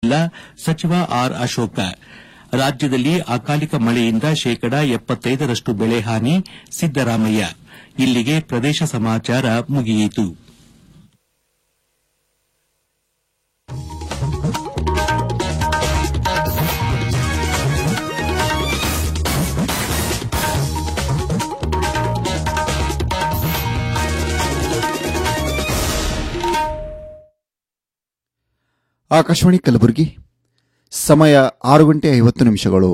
ಇಲ್ಲ ಸಚಿವ ಆರ್ ಅಶೋಕ ರಾಜ್ಯದಲ್ಲಿ ಅಕಾಲಿಕ ಮಳೆಯಿಂದ ಶೇಕಡ ಎಪ್ಪತ್ತೈದರಷ್ಟು ಬೆಳೆ ಹಾನಿ ಸಿದ್ದರಾಮಯ್ಯ ಇಲ್ಲಿಗೆ ಪ್ರದೇಶ ಸಮಾಚಾರ ಮುಗಿಯಿತು ಆಕಾಶವಾಣಿ ಕಲಬುರಗಿ ಸಮಯ ಆರು ಗಂಟೆ ಐವತ್ತು ನಿಮಿಷಗಳು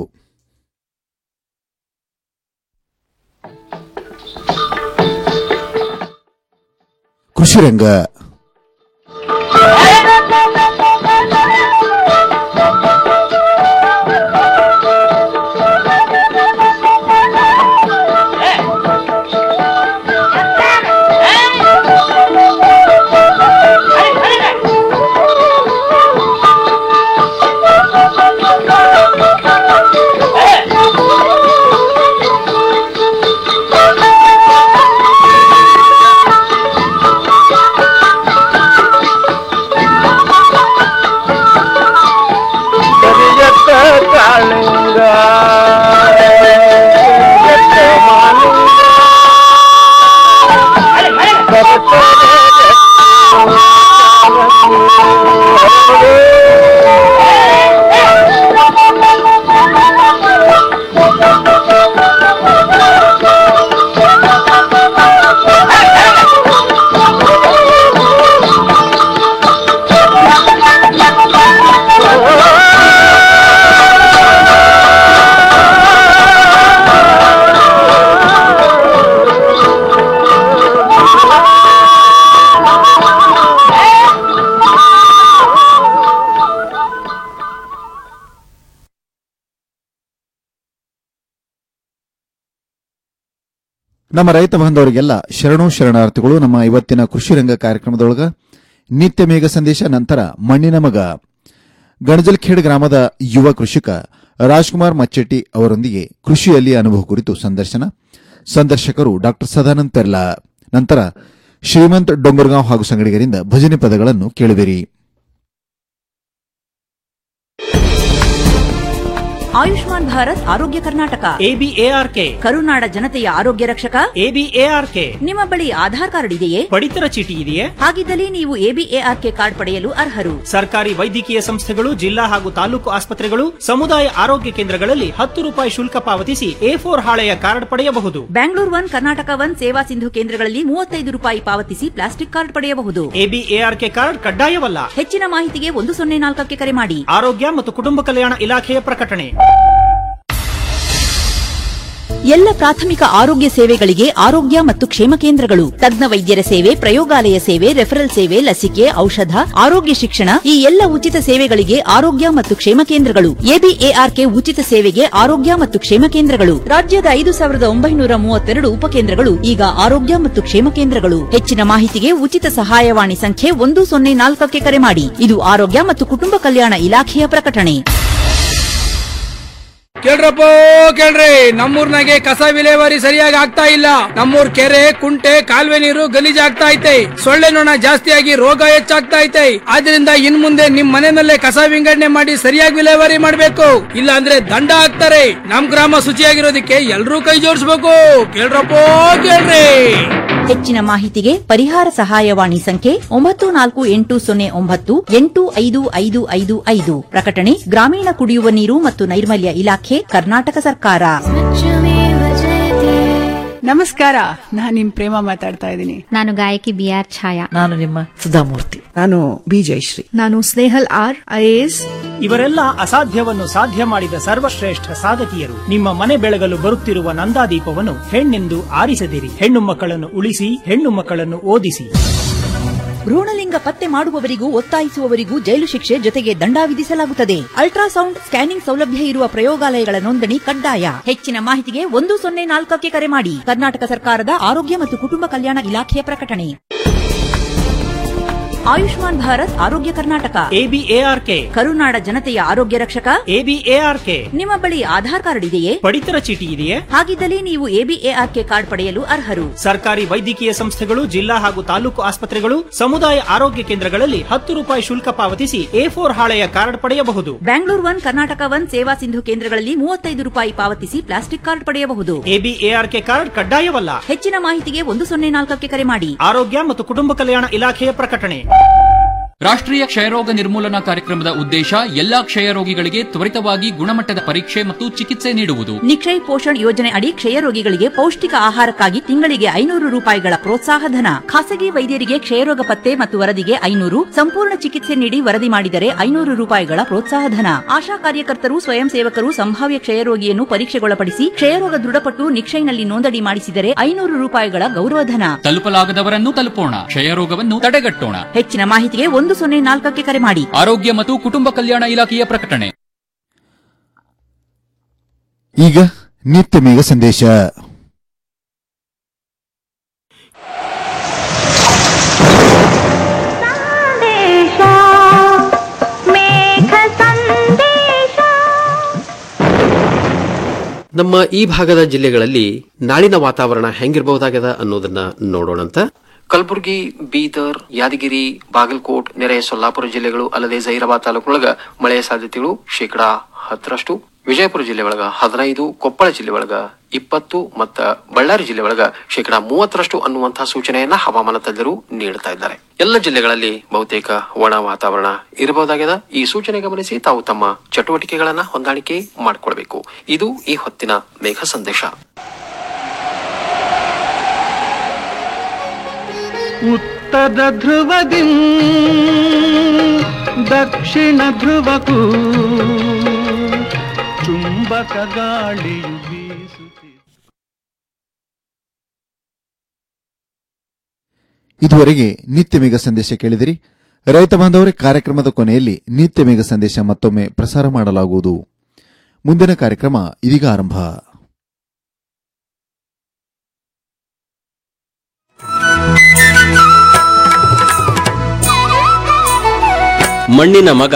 ಕೃಷಿ ರಂಗ ಕರಿಯತ್ತ ಕಾಳಿಂಗ ಕರಿಯತ್ತ ಮಾಲಿಂಗ ನಮ್ಮ ರೈತ ಬಾಂಧವರಿಗೆಲ್ಲ ಶರಣು ಶರಣಾರ್ಥಿಗಳು ನಮ್ಮ ಇವತ್ತಿನ ಕೃಷಿ ರಂಗ ಕಾರ್ಯಕ್ರಮದೊಳಗ ನಿತ್ಯ ಮೇಘ ಸಂದೇಶ ನಂತರ ಮಣ್ಣಿನ ಮಗ ಗಣಜಲ್ಖೇಡ್ ಗ್ರಾಮದ ಯುವ ಕೃಷಿಕ ರಾಜ್ಕುಮಾರ್ ಮಚ್ಚೆಟ್ಟಿ ಅವರೊಂದಿಗೆ ಕೃಷಿಯಲ್ಲಿ ಅನುಭವ ಕುರಿತು ಸಂದರ್ಶನ ಸಂದರ್ಶಕರು ಡಾ ಸದಾನಂದ್ ಪೆರ್ಲಾ ನಂತರ ಶ್ರೀಮಂತ್ ಡೊಂಗರ್ಗಾಂವ್ ಹಾಗೂ ಸಂಗಡಿಗರಿಂದ ಭಜನೆ ಪದಗಳನ್ನು ಕೇಳುವಿರಿ ಆಯುಷ್ಮಾನ್ ಭಾರತ್ ಆರೋಗ್ಯ ಕರ್ನಾಟಕ ಎಬಿಎಆರ್ಕೆ ಕರುನಾಡ ಜನತೆಯ ಆರೋಗ್ಯ ರಕ್ಷಕ ಎಬಿಎಆರ್ಕೆ ನಿಮ್ಮ ಬಳಿ ಆಧಾರ್ ಕಾರ್ಡ್ ಇದೆಯೇ ಪಡಿತರ ಚೀಟಿ ಇದೆಯೇ ಹಾಗಿದ್ದಲ್ಲಿ ನೀವು ಎಬಿಎಆರ್ಕೆ ಕಾರ್ಡ್ ಪಡೆಯಲು ಅರ್ಹರು ಸರ್ಕಾರಿ ವೈದ್ಯಕೀಯ ಸಂಸ್ಥೆಗಳು ಜಿಲ್ಲಾ ಹಾಗೂ ತಾಲೂಕು ಆಸ್ಪತ್ರೆಗಳು ಸಮುದಾಯ ಆರೋಗ್ಯ ಕೇಂದ್ರಗಳಲ್ಲಿ ಹತ್ತು ರೂಪಾಯಿ ಶುಲ್ಕ ಪಾವತಿಸಿ ಎ ಫೋರ್ ಹಾಳೆಯ ಕಾರ್ಡ್ ಪಡೆಯಬಹುದು ಬ್ಯಾಂಗ್ಳೂರ್ ಒನ್ ಕರ್ನಾಟಕ ಒನ್ ಸೇವಾ ಸಿಂಧು ಕೇಂದ್ರಗಳಲ್ಲಿ ಮೂವತ್ತೈದು ರೂಪಾಯಿ ಪಾವತಿಸಿ ಪ್ಲಾಸ್ಟಿಕ್ ಕಾರ್ಡ್ ಪಡೆಯಬಹುದು ಎಬಿಎಆರ್ಕೆ ಕಾರ್ಡ್ ಕಡ್ಡಾಯವಲ್ಲ ಹೆಚ್ಚಿನ ಮಾಹಿತಿಗೆ ಒಂದು ಸೊನ್ನೆ ನಾಲ್ಕಕ್ಕೆ ಕರೆ ಮಾಡಿ ಆರೋಗ್ಯ ಮತ್ತು ಕುಟುಂಬ ಕಲ್ಯಾಣ ಇಲಾಖೆಯ ಪ್ರಕಟಣೆ ಎಲ್ಲ ಪ್ರಾಥಮಿಕ ಆರೋಗ್ಯ ಸೇವೆಗಳಿಗೆ ಆರೋಗ್ಯ ಮತ್ತು ಕ್ಷೇಮ ಕೇಂದ್ರಗಳು ತಜ್ಞ ವೈದ್ಯರ ಸೇವೆ ಪ್ರಯೋಗಾಲಯ ಸೇವೆ ರೆಫರಲ್ ಸೇವೆ ಲಸಿಕೆ ಔಷಧ ಆರೋಗ್ಯ ಶಿಕ್ಷಣ ಈ ಎಲ್ಲ ಉಚಿತ ಸೇವೆಗಳಿಗೆ ಆರೋಗ್ಯ ಮತ್ತು ಕ್ಷೇಮ ಕೇಂದ್ರಗಳು ಎಬಿಎಆರ್ಕೆ ಉಚಿತ ಸೇವೆಗೆ ಆರೋಗ್ಯ ಮತ್ತು ಕ್ಷೇಮ ಕೇಂದ್ರಗಳು ರಾಜ್ಯದ ಐದು ಸಾವಿರದ ಒಂಬೈನೂರ ಮೂವತ್ತೆರಡು ಉಪಕೇಂದ್ರಗಳು ಈಗ ಆರೋಗ್ಯ ಮತ್ತು ಕ್ಷೇಮ ಕೇಂದ್ರಗಳು ಹೆಚ್ಚಿನ ಮಾಹಿತಿಗೆ ಉಚಿತ ಸಹಾಯವಾಣಿ ಸಂಖ್ಯೆ ಒಂದು ಸೊನ್ನೆ ನಾಲ್ಕಕ್ಕೆ ಕರೆ ಮಾಡಿ ಇದು ಆರೋಗ್ಯ ಮತ್ತು ಕುಟುಂಬ ಕಲ್ಯಾಣ ಇಲಾಖೆಯ ಪ್ರಕಟಣೆ ಕೇಳ್ರಪ್ಪ ಕೇಳ್ರಿ ನಮ್ಮೂರ್ನಾಗೆ ಕಸ ವಿಲೇವಾರಿ ಸರಿಯಾಗಿ ಆಗ್ತಾ ಇಲ್ಲ ನಮ್ಮೂರ್ ಕೆರೆ ಕುಂಟೆ ಕಾಲುವೆ ನೀರು ಗಲೀಜ್ ಆಗ್ತಾ ಐತೆ ಸೊಳ್ಳೆ ನೊಣ ಜಾಸ್ತಿಯಾಗಿ ರೋಗ ಹೆಚ್ಚಾಗ್ತಾ ಐತೆ ಆದ್ರಿಂದ ಇನ್ ಮುಂದೆ ನಿಮ್ ಮನೆಯಲ್ಲೇ ಕಸ ವಿಂಗಡಣೆ ಮಾಡಿ ಸರಿಯಾಗಿ ವಿಲೇವಾರಿ ಮಾಡ್ಬೇಕು ಇಲ್ಲ ಅಂದ್ರೆ ದಂಡ ಹಾಕ್ತಾರೆ ನಮ್ ಗ್ರಾಮ ಶುಚಿಯಾಗಿರೋದಕ್ಕೆ ಎಲ್ರೂ ಕೈ ಜೋಡಿಸ್ಬೇಕು ಕೇಳ್ರಪ್ಪ ಕೇಳ್ರಿ ಹೆಚ್ಚಿನ ಮಾಹಿತಿಗೆ ಪರಿಹಾರ ಸಹಾಯವಾಣಿ ಸಂಖ್ಯೆ ಒಂಬತ್ತು ನಾಲ್ಕು ಎಂಟು ಸೊನ್ನೆ ಒಂಬತ್ತು ಎಂಟು ಐದು ಐದು ಐದು ಐದು ಪ್ರಕಟಣೆ ಗ್ರಾಮೀಣ ಕುಡಿಯುವ ನೀರು ಮತ್ತು ನೈರ್ಮಲ್ಯ ಇಲಾಖೆ ಕರ್ನಾಟಕ ಸರ್ಕಾರ ನಮಸ್ಕಾರ ನಾನ್ ನಿಮ್ ಪ್ರೇಮ ಮಾತಾಡ್ತಾ ಇದ್ದೀನಿ ನಾನು ಗಾಯಕಿ ಬಿ ಆರ್ ಛಾಯಾ ನಾನು ನಿಮ್ಮ ಸುಧಾಮೂರ್ತಿ ನಾನು ಬಿ ಜಯಶ್ರೀ ನಾನು ಸ್ನೇಹಲ್ ಆರ್ ಐಎಎಸ್ ಇವರೆಲ್ಲ ಅಸಾಧ್ಯವನ್ನು ಸಾಧ್ಯ ಮಾಡಿದ ಸರ್ವಶ್ರೇಷ್ಠ ಸಾಧಕಿಯರು ನಿಮ್ಮ ಮನೆ ಬೆಳಗಲು ಬರುತ್ತಿರುವ ನಂದಾದೀಪವನ್ನು ಹೆಣ್ಣೆಂದು ಆರಿಸದಿರಿ ಹೆಣ್ಣು ಮಕ್ಕಳನ್ನು ಉಳಿಸಿ ಹೆಣ್ಣು ಮಕ್ಕಳನ್ನು ಓದಿಸಿ ಭ್ರೂಣಲಿಂಗ ಪತ್ತೆ ಮಾಡುವವರಿಗೂ ಒತ್ತಾಯಿಸುವವರಿಗೂ ಜೈಲು ಶಿಕ್ಷೆ ಜೊತೆಗೆ ದಂಡ ವಿಧಿಸಲಾಗುತ್ತದೆ ಅಲ್ಟ್ರಾಸೌಂಡ್ ಸ್ಕ್ಯಾನಿಂಗ್ ಸೌಲಭ್ಯ ಇರುವ ಪ್ರಯೋಗಾಲಯಗಳ ನೋಂದಣಿ ಕಡ್ಡಾಯ ಹೆಚ್ಚಿನ ಮಾಹಿತಿಗೆ ಒಂದು ಸೊನ್ನೆ ನಾಲ್ಕಕ್ಕೆ ಕರೆ ಮಾಡಿ ಕರ್ನಾಟಕ ಸರ್ಕಾರದ ಆರೋಗ್ಯ ಮತ್ತು ಕುಟುಂಬ ಕಲ್ಯಾಣ ಇಲಾಖೆಯ ಪ್ರಕಟಣೆ ಆಯುಷ್ಮಾನ್ ಭಾರತ್ ಆರೋಗ್ಯ ಕರ್ನಾಟಕ ಎಬಿಎಆರ್ಕೆ ಕರುನಾಡ ಜನತೆಯ ಆರೋಗ್ಯ ರಕ್ಷಕ ಎಬಿಎಆರ್ಕೆ ನಿಮ್ಮ ಬಳಿ ಆಧಾರ್ ಕಾರ್ಡ್ ಇದೆಯೇ ಪಡಿತರ ಚೀಟಿ ಇದೆಯೇ ಹಾಗಿದ್ದಲ್ಲಿ ನೀವು ಎಬಿಎಆರ್ಕೆ ಕಾರ್ಡ್ ಪಡೆಯಲು ಅರ್ಹರು ಸರ್ಕಾರಿ ವೈದ್ಯಕೀಯ ಸಂಸ್ಥೆಗಳು ಜಿಲ್ಲಾ ಹಾಗೂ ತಾಲೂಕು ಆಸ್ಪತ್ರೆಗಳು ಸಮುದಾಯ ಆರೋಗ್ಯ ಕೇಂದ್ರಗಳಲ್ಲಿ ಹತ್ತು ರೂಪಾಯಿ ಶುಲ್ಕ ಪಾವತಿಸಿ ಎ ಫೋರ್ ಹಾಳೆಯ ಕಾರ್ಡ್ ಪಡೆಯಬಹುದು ಬ್ಯಾಂಗ್ಳೂರ್ ಒನ್ ಕರ್ನಾಟಕ ಒನ್ ಸೇವಾ ಸಿಂಧು ಕೇಂದ್ರಗಳಲ್ಲಿ ಮೂವತ್ತೈದು ರೂಪಾಯಿ ಪಾವತಿಸಿ ಪ್ಲಾಸ್ಟಿಕ್ ಕಾರ್ಡ್ ಪಡೆಯಬಹುದು ಎಬಿಎಆರ್ಕೆ ಕಾರ್ಡ್ ಕಡ್ಡಾಯವಲ್ಲ ಹೆಚ್ಚಿನ ಮಾಹಿತಿಗೆ ಒಂದು ಸೊನ್ನೆ ನಾಲ್ಕಕ್ಕೆ ಕರೆ ಮಾಡಿ ಆರೋಗ್ಯ ಮತ್ತು ಕುಟುಂಬ ಕಲ್ಯಾಣ ಇಲಾಖೆಯ ಪ್ರಕಟಣೆ ರಾಷ್ಟ್ರೀಯ ಕ್ಷಯರೋಗ ನಿರ್ಮೂಲನಾ ಕಾರ್ಯಕ್ರಮದ ಉದ್ದೇಶ ಎಲ್ಲಾ ಕ್ಷಯರೋಗಿಗಳಿಗೆ ತ್ವರಿತವಾಗಿ ಗುಣಮಟ್ಟದ ಪರೀಕ್ಷೆ ಮತ್ತು ಚಿಕಿತ್ಸೆ ನೀಡುವುದು ನಿಕ್ಷಯ್ ಪೋಷಣ್ ಯೋಜನೆ ಅಡಿ ಕ್ಷಯ ರೋಗಿಗಳಿಗೆ ಪೌಷ್ಟಿಕ ಆಹಾರಕ್ಕಾಗಿ ತಿಂಗಳಿಗೆ ಐನೂರು ರೂಪಾಯಿಗಳ ಪ್ರೋತ್ಸಾಹ ಧನ ಖಾಸಗಿ ವೈದ್ಯರಿಗೆ ಕ್ಷಯರೋಗ ಪತ್ತೆ ಮತ್ತು ವರದಿಗೆ ಐನೂರು ಸಂಪೂರ್ಣ ಚಿಕಿತ್ಸೆ ನೀಡಿ ವರದಿ ಮಾಡಿದರೆ ಐನೂರು ರೂಪಾಯಿಗಳ ಪ್ರೋತ್ಸಾಹ ಧನ ಆಶಾ ಕಾರ್ಯಕರ್ತರು ಸ್ವಯಂ ಸೇವಕರು ಸಂಭಾವ್ಯ ಕ್ಷಯರೋಗಿಯನ್ನು ಪರೀಕ್ಷೆಗೊಳಪಡಿಸಿ ಕ್ಷಯರೋಗ ದೃಢಪಟ್ಟು ನಿಕ್ಷಯ್ನಲ್ಲಿ ನೋಂದಣಿ ಮಾಡಿಸಿದರೆ ಐನೂರು ರೂಪಾಯಿಗಳ ಗೌರವಧನ ತಲುಪಲಾಗದವರನ್ನು ತಲುಪೋಣ ಕ್ಷಯರೋಗವನ್ನು ತಡೆಗಟ್ಟೋಣ ಹೆಚ್ಚಿನ ಮಾಹಿತಿಗೆ ಒಂದು ಸೊನ್ನೆ ನಾಲ್ಕಕ್ಕೆ ಕರೆ ಮಾಡಿ ಆರೋಗ್ಯ ಮತ್ತು ಕುಟುಂಬ ಕಲ್ಯಾಣ ಇಲಾಖೆಯ ಪ್ರಕಟಣೆ ಈಗ ನಿತ್ಯ ಮೇಘ ಸಂದೇಶ ನಮ್ಮ ಈ ಭಾಗದ ಜಿಲ್ಲೆಗಳಲ್ಲಿ ನಾಳಿನ ವಾತಾವರಣ ಹೆಂಗಿರಬಹುದಾಗದ ಅನ್ನೋದನ್ನ ನೋಡೋಣಂತ ಕಲಬುರಗಿ ಬೀದರ್ ಯಾದಗಿರಿ ಬಾಗಲಕೋಟ್ ನೆರೆ ಸೊಲ್ಲಾಪುರ ಜಿಲ್ಲೆಗಳು ಅಲ್ಲದೆ ಜೈರಾಬಾದ್ ತಾಲೂಕಿನೊಳಗ ಮಳೆಯ ಸಾಧ್ಯತೆಗಳು ಶೇಕಡಾ ಹತ್ತರಷ್ಟು ವಿಜಯಪುರ ಜಿಲ್ಲೆ ಒಳಗ ಹದಿನೈದು ಕೊಪ್ಪಳ ಜಿಲ್ಲೆ ಒಳಗ ಇಪ್ಪತ್ತು ಮತ್ತ ಬಳ್ಳಾರಿ ಜಿಲ್ಲೆ ಒಳಗ ಶೇಕಡಾ ಮೂವತ್ತರಷ್ಟು ಅನ್ನುವಂತಹ ಸೂಚನೆಯನ್ನ ಹವಾಮಾನ ತಜ್ಞರು ನೀಡುತ್ತಾ ಇದ್ದಾರೆ ಎಲ್ಲ ಜಿಲ್ಲೆಗಳಲ್ಲಿ ಬಹುತೇಕ ಒಣ ವಾತಾವರಣ ಇರಬಹುದಾಗಿದೆ ಈ ಸೂಚನೆ ಗಮನಿಸಿ ತಾವು ತಮ್ಮ ಚಟುವಟಿಕೆಗಳನ್ನ ಹೊಂದಾಣಿಕೆ ಮಾಡಿಕೊಳ್ಬೇಕು ಇದು ಈ ಹೊತ್ತಿನ ಮೇಘ ಸಂದೇಶ ಉತ್ತರ ಧ್ರುವದಿ ದಕ್ಷಿಣ ಧ್ರುವಕ್ಕೂ ಚುಂಬಕ ಗಾಳಿಯು ಬೀಸುತ್ತಿದೆ ಇದುವರೆಗೆ ನಿತ್ಯ ಮೇಘ ಸಂದೇಶ ಕೇಳಿದಿರಿ ರೈತ ಬಾಂಧವರೇ ಕಾರ್ಯಕ್ರಮದ ಕೊನೆಯಲ್ಲಿ ನಿತ್ಯ ಮೇಘ ಸಂದೇಶ ಮತ್ತೊಮ್ಮೆ ಪ್ರಸಾರ ಮಾಡಲಾಗುವುದು ಮುಂದಿನ ಕಾರ್ಯಕ್ರಮ ಇದೀಗ ಆರಂಭ ಮಣ್ಣಿನ ಮಗ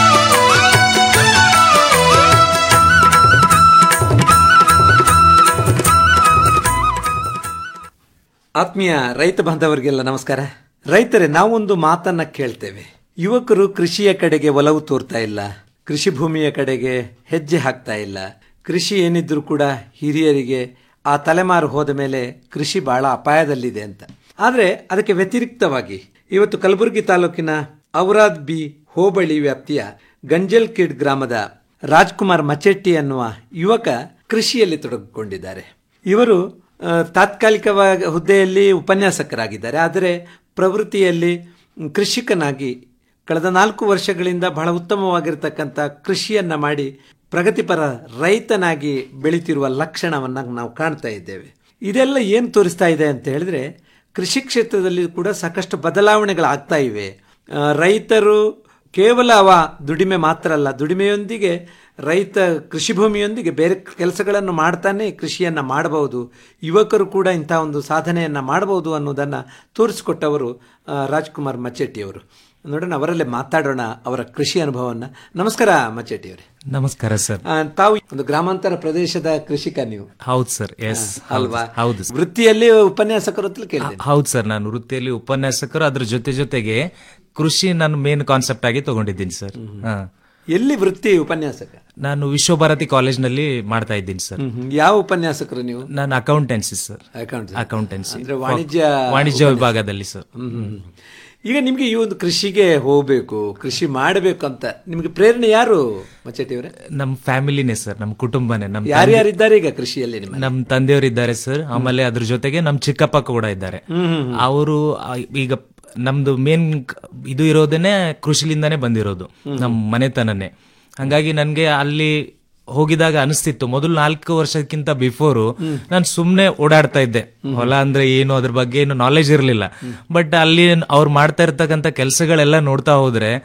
ಆತ್ಮೀಯ ರೈತ ಬಾಂಧವರಿಗೆಲ್ಲ ನಮಸ್ಕಾರ ರೈತರೇ ನಾವೊಂದು ಮಾತನ್ನ ಕೇಳ್ತೇವೆ ಯುವಕರು ಕೃಷಿಯ ಕಡೆಗೆ ಒಲವು ತೋರ್ತಾ ಇಲ್ಲ ಕೃಷಿ ಭೂಮಿಯ ಕಡೆಗೆ ಹೆಜ್ಜೆ ಹಾಕ್ತಾ ಇಲ್ಲ ಕೃಷಿ ಏನಿದ್ರು ಕೂಡ ಹಿರಿಯರಿಗೆ ಆ ತಲೆಮಾರು ಹೋದ ಮೇಲೆ ಕೃಷಿ ಬಹಳ ಅಪಾಯದಲ್ಲಿದೆ ಅಂತ ಆದ್ರೆ ಅದಕ್ಕೆ ವ್ಯತಿರಿಕ್ತವಾಗಿ ಇವತ್ತು ಕಲಬುರಗಿ ತಾಲೂಕಿನ ಔರಾದ್ ಬಿ ಹೋಬಳಿ ವ್ಯಾಪ್ತಿಯ ಗಂಜಲ್ ಕಿಡ್ ಗ್ರಾಮದ ರಾಜ್ಕುಮಾರ್ ಮಚೆಟ್ಟಿ ಅನ್ನುವ ಯುವಕ ಕೃಷಿಯಲ್ಲಿ ತೊಡಗಿಕೊಂಡಿದ್ದಾರೆ ಇವರು ಆ, ತಾತ್ಕಾಲಿಕವಾಗಿ ಹುದ್ದೆಯಲ್ಲಿ ಉಪನ್ಯಾಸಕರಾಗಿದ್ದಾರೆ ಆದರೆ ಪ್ರವೃತ್ತಿಯಲ್ಲಿ ಕೃಷಿಕನಾಗಿ ಕಳೆದ ನಾಲ್ಕು ವರ್ಷಗಳಿಂದ ಬಹಳ ಉತ್ತಮವಾಗಿರ್ತಕ್ಕಂಥ ಕೃಷಿಯನ್ನ ಮಾಡಿ ಪ್ರಗತಿಪರ ರೈತನಾಗಿ ಬೆಳೀತಿರುವ ಲಕ್ಷಣವನ್ನ ನಾವು ಕಾಣ್ತಾ ಇದ್ದೇವೆ ಇದೆಲ್ಲ ಏನು ತೋರಿಸ್ತಾ ಇದೆ ಅಂತ ಹೇಳಿದ್ರೆ ಕೃಷಿ ಕ್ಷೇತ್ರದಲ್ಲಿ ಕೂಡ ಸಾಕಷ್ಟು ಬದಲಾವಣೆಗಳಾಗ್ತಾ ಇವೆ ಆ, ರೈತರು ಕೇವಲ ಅವ ದುಡಿಮೆ ಮಾತ್ರ ಅಲ್ಲ ದುಡಿಮೆಯೊಂದಿಗೆ ರೈತ ಕೃಷಿ ಭೂಮಿಯೊಂದಿಗೆ ಬೇರೆ ಕೆಲಸಗಳನ್ನು ಮಾಡ್ತಾನೆ ಕೃಷಿಯನ್ನ ಮಾಡಬಹುದು ಯುವಕರು ಕೂಡ ಇಂಥ ಒಂದು ಸಾಧನೆಯನ್ನ ಮಾಡಬಹುದು ಅನ್ನೋದನ್ನ ತೋರಿಸಿಕೊಟ್ಟವರು ಆ, ರಾಜ್ಕುಮಾರ್ ಮಚ್ಚೆಟ್ಟಿಯವರು ನೋಡೋಣ ಅವರಲ್ಲೇ ಮಾತಾಡೋಣ ಅವರ ಕೃಷಿ ಅನುಭವವನ್ನ ನಮಸ್ಕಾರ ಮಚ್ಚೆಟ್ಟಿಯವರೇ ನಮಸ್ಕಾರ ಸರ್ ಆ, ತಾವು ಒಂದು ಗ್ರಾಮಾಂತರ ಪ್ರದೇಶದ ಕೃಷಿಕ ನೀವು ಹೌದು ಸರ್ ಎಸ್ ಅಲ್ವಾ ಹೌದು sir. ವೃತ್ತಿಯಲ್ಲಿ ಉಪನ್ಯಾಸಕರು ಅಂತ ಕೇಳಿದೆ ಹೌದು ಸರ್ ನಾನು ವೃತ್ತಿಯಲ್ಲಿ ಉಪನ್ಯಾಸಕರು ಅದ್ರ ಜೊತೆ ಜೊತೆಗೆ ಕೃಷಿ ನಾನು ಮೇನ್ ಕಾನ್ಸೆಪ್ಟ್ ಆಗಿ ತಗೊಂಡಿದ್ದೀನಿ ಸರ್ ಹಾ. ಎಲ್ಲಿ ವೃತ್ತಿ ಉಪನ್ಯಾಸಕ ನಾನು ವಿಶ್ವಭಾರತಿ ಕಾಲೇಜ್ನಲ್ಲಿ ಮಾಡ್ತಾ ಇದ್ದೀನಿ ಸರ್ ಹ್ಮ್, ಹ್ಮ್. ಯಾವ ಉಪನ್ಯಾಸಕರು ನೀವು ನಾನು ಅಕೌಂಟೆನ್ಸಿ ಸರ್ Accountancy. ಅಕೌಂಟೆನ್ಸಿ ಅಂದ್ರೆ ವಾಣಿಜ್ಯ ವಾಣಿಜ್ಯ ಉಪನ್ಯಾಸ. ವಿಭಾಗದಲ್ಲಿ ಸರ್ ಹ್ಮ್, ಹ್ಮ್. ಈಗ ನಿಮ್ಗೆ ಈ ಒಂದು ಕೃಷಿಗೆ ಹೋಗ್ಬೇಕು ಕೃಷಿ ಮಾಡಬೇಕು ಅಂತ ನಿಮ್ಗೆ ಪ್ರೇರಣೆ ಯಾರು ಮಚ್ಚೆಟ್ಟಿ ಅವರೇ ನಮ್ ಫ್ಯಾಮಿಲಿನೇ ಸರ್ ನಮ್ ಕುಟುಂಬನೇ ನಮ್ ತಂದೆ- ಯಾರ್ಯಾರಿದ್ದಾರೆ ಈಗ ಕೃಷಿಯಲ್ಲಿ ನಿಮ್ಮ ನಮ್ ತಂದೆಯವರು ಇದ್ದಾರೆ ಸರ್ ಆಮೇಲೆ ಅದ್ರ ಜೊತೆಗೆ ನಮ್ ಚಿಕ್ಕಪ್ಪ ಕೂಡ ಇದ್ದಾರೆ ಹ್ಮ್, ಹ್ಮ್, ಹ್ಮ್. ಅವರು ಈಗ ನಮ್ದು ಮೇನ್ ಇದು ಇರೋದೇನೆ ಕೃಷಿಲಿಂದಾನೇ ಬಂದಿರೋದು ನಮ್ ಮನೆತನನೇ ಹಂಗಾಗಿ ನನ್ಗೆ ಅಲ್ಲಿ ಹೋಗಿದಾಗ ಅನಿಸ್ತಿತ್ತು ಮೊದಲು ನಾಲ್ಕು ವರ್ಷಕ್ಕಿಂತ ಬಿಫೋರು ನಾನು ಸುಮ್ನೆ ಓಡಾಡ್ತಾ ಇದ್ದೆ ಹೊಲ ಅಂದ್ರೆ ಏನು ಅದ್ರ ಬಗ್ಗೆ ಏನು ನಾಲೆಜ್ ಇರಲಿಲ್ಲ ಬಟ್ ಅಲ್ಲಿ ಅವ್ರು ಮಾಡ್ತಾ ಇರ್ತಕ್ಕಂಥ ಕೆಲಸಗಳೆಲ್ಲ ನೋಡ್ತಾ ಹೋದ್ರೆ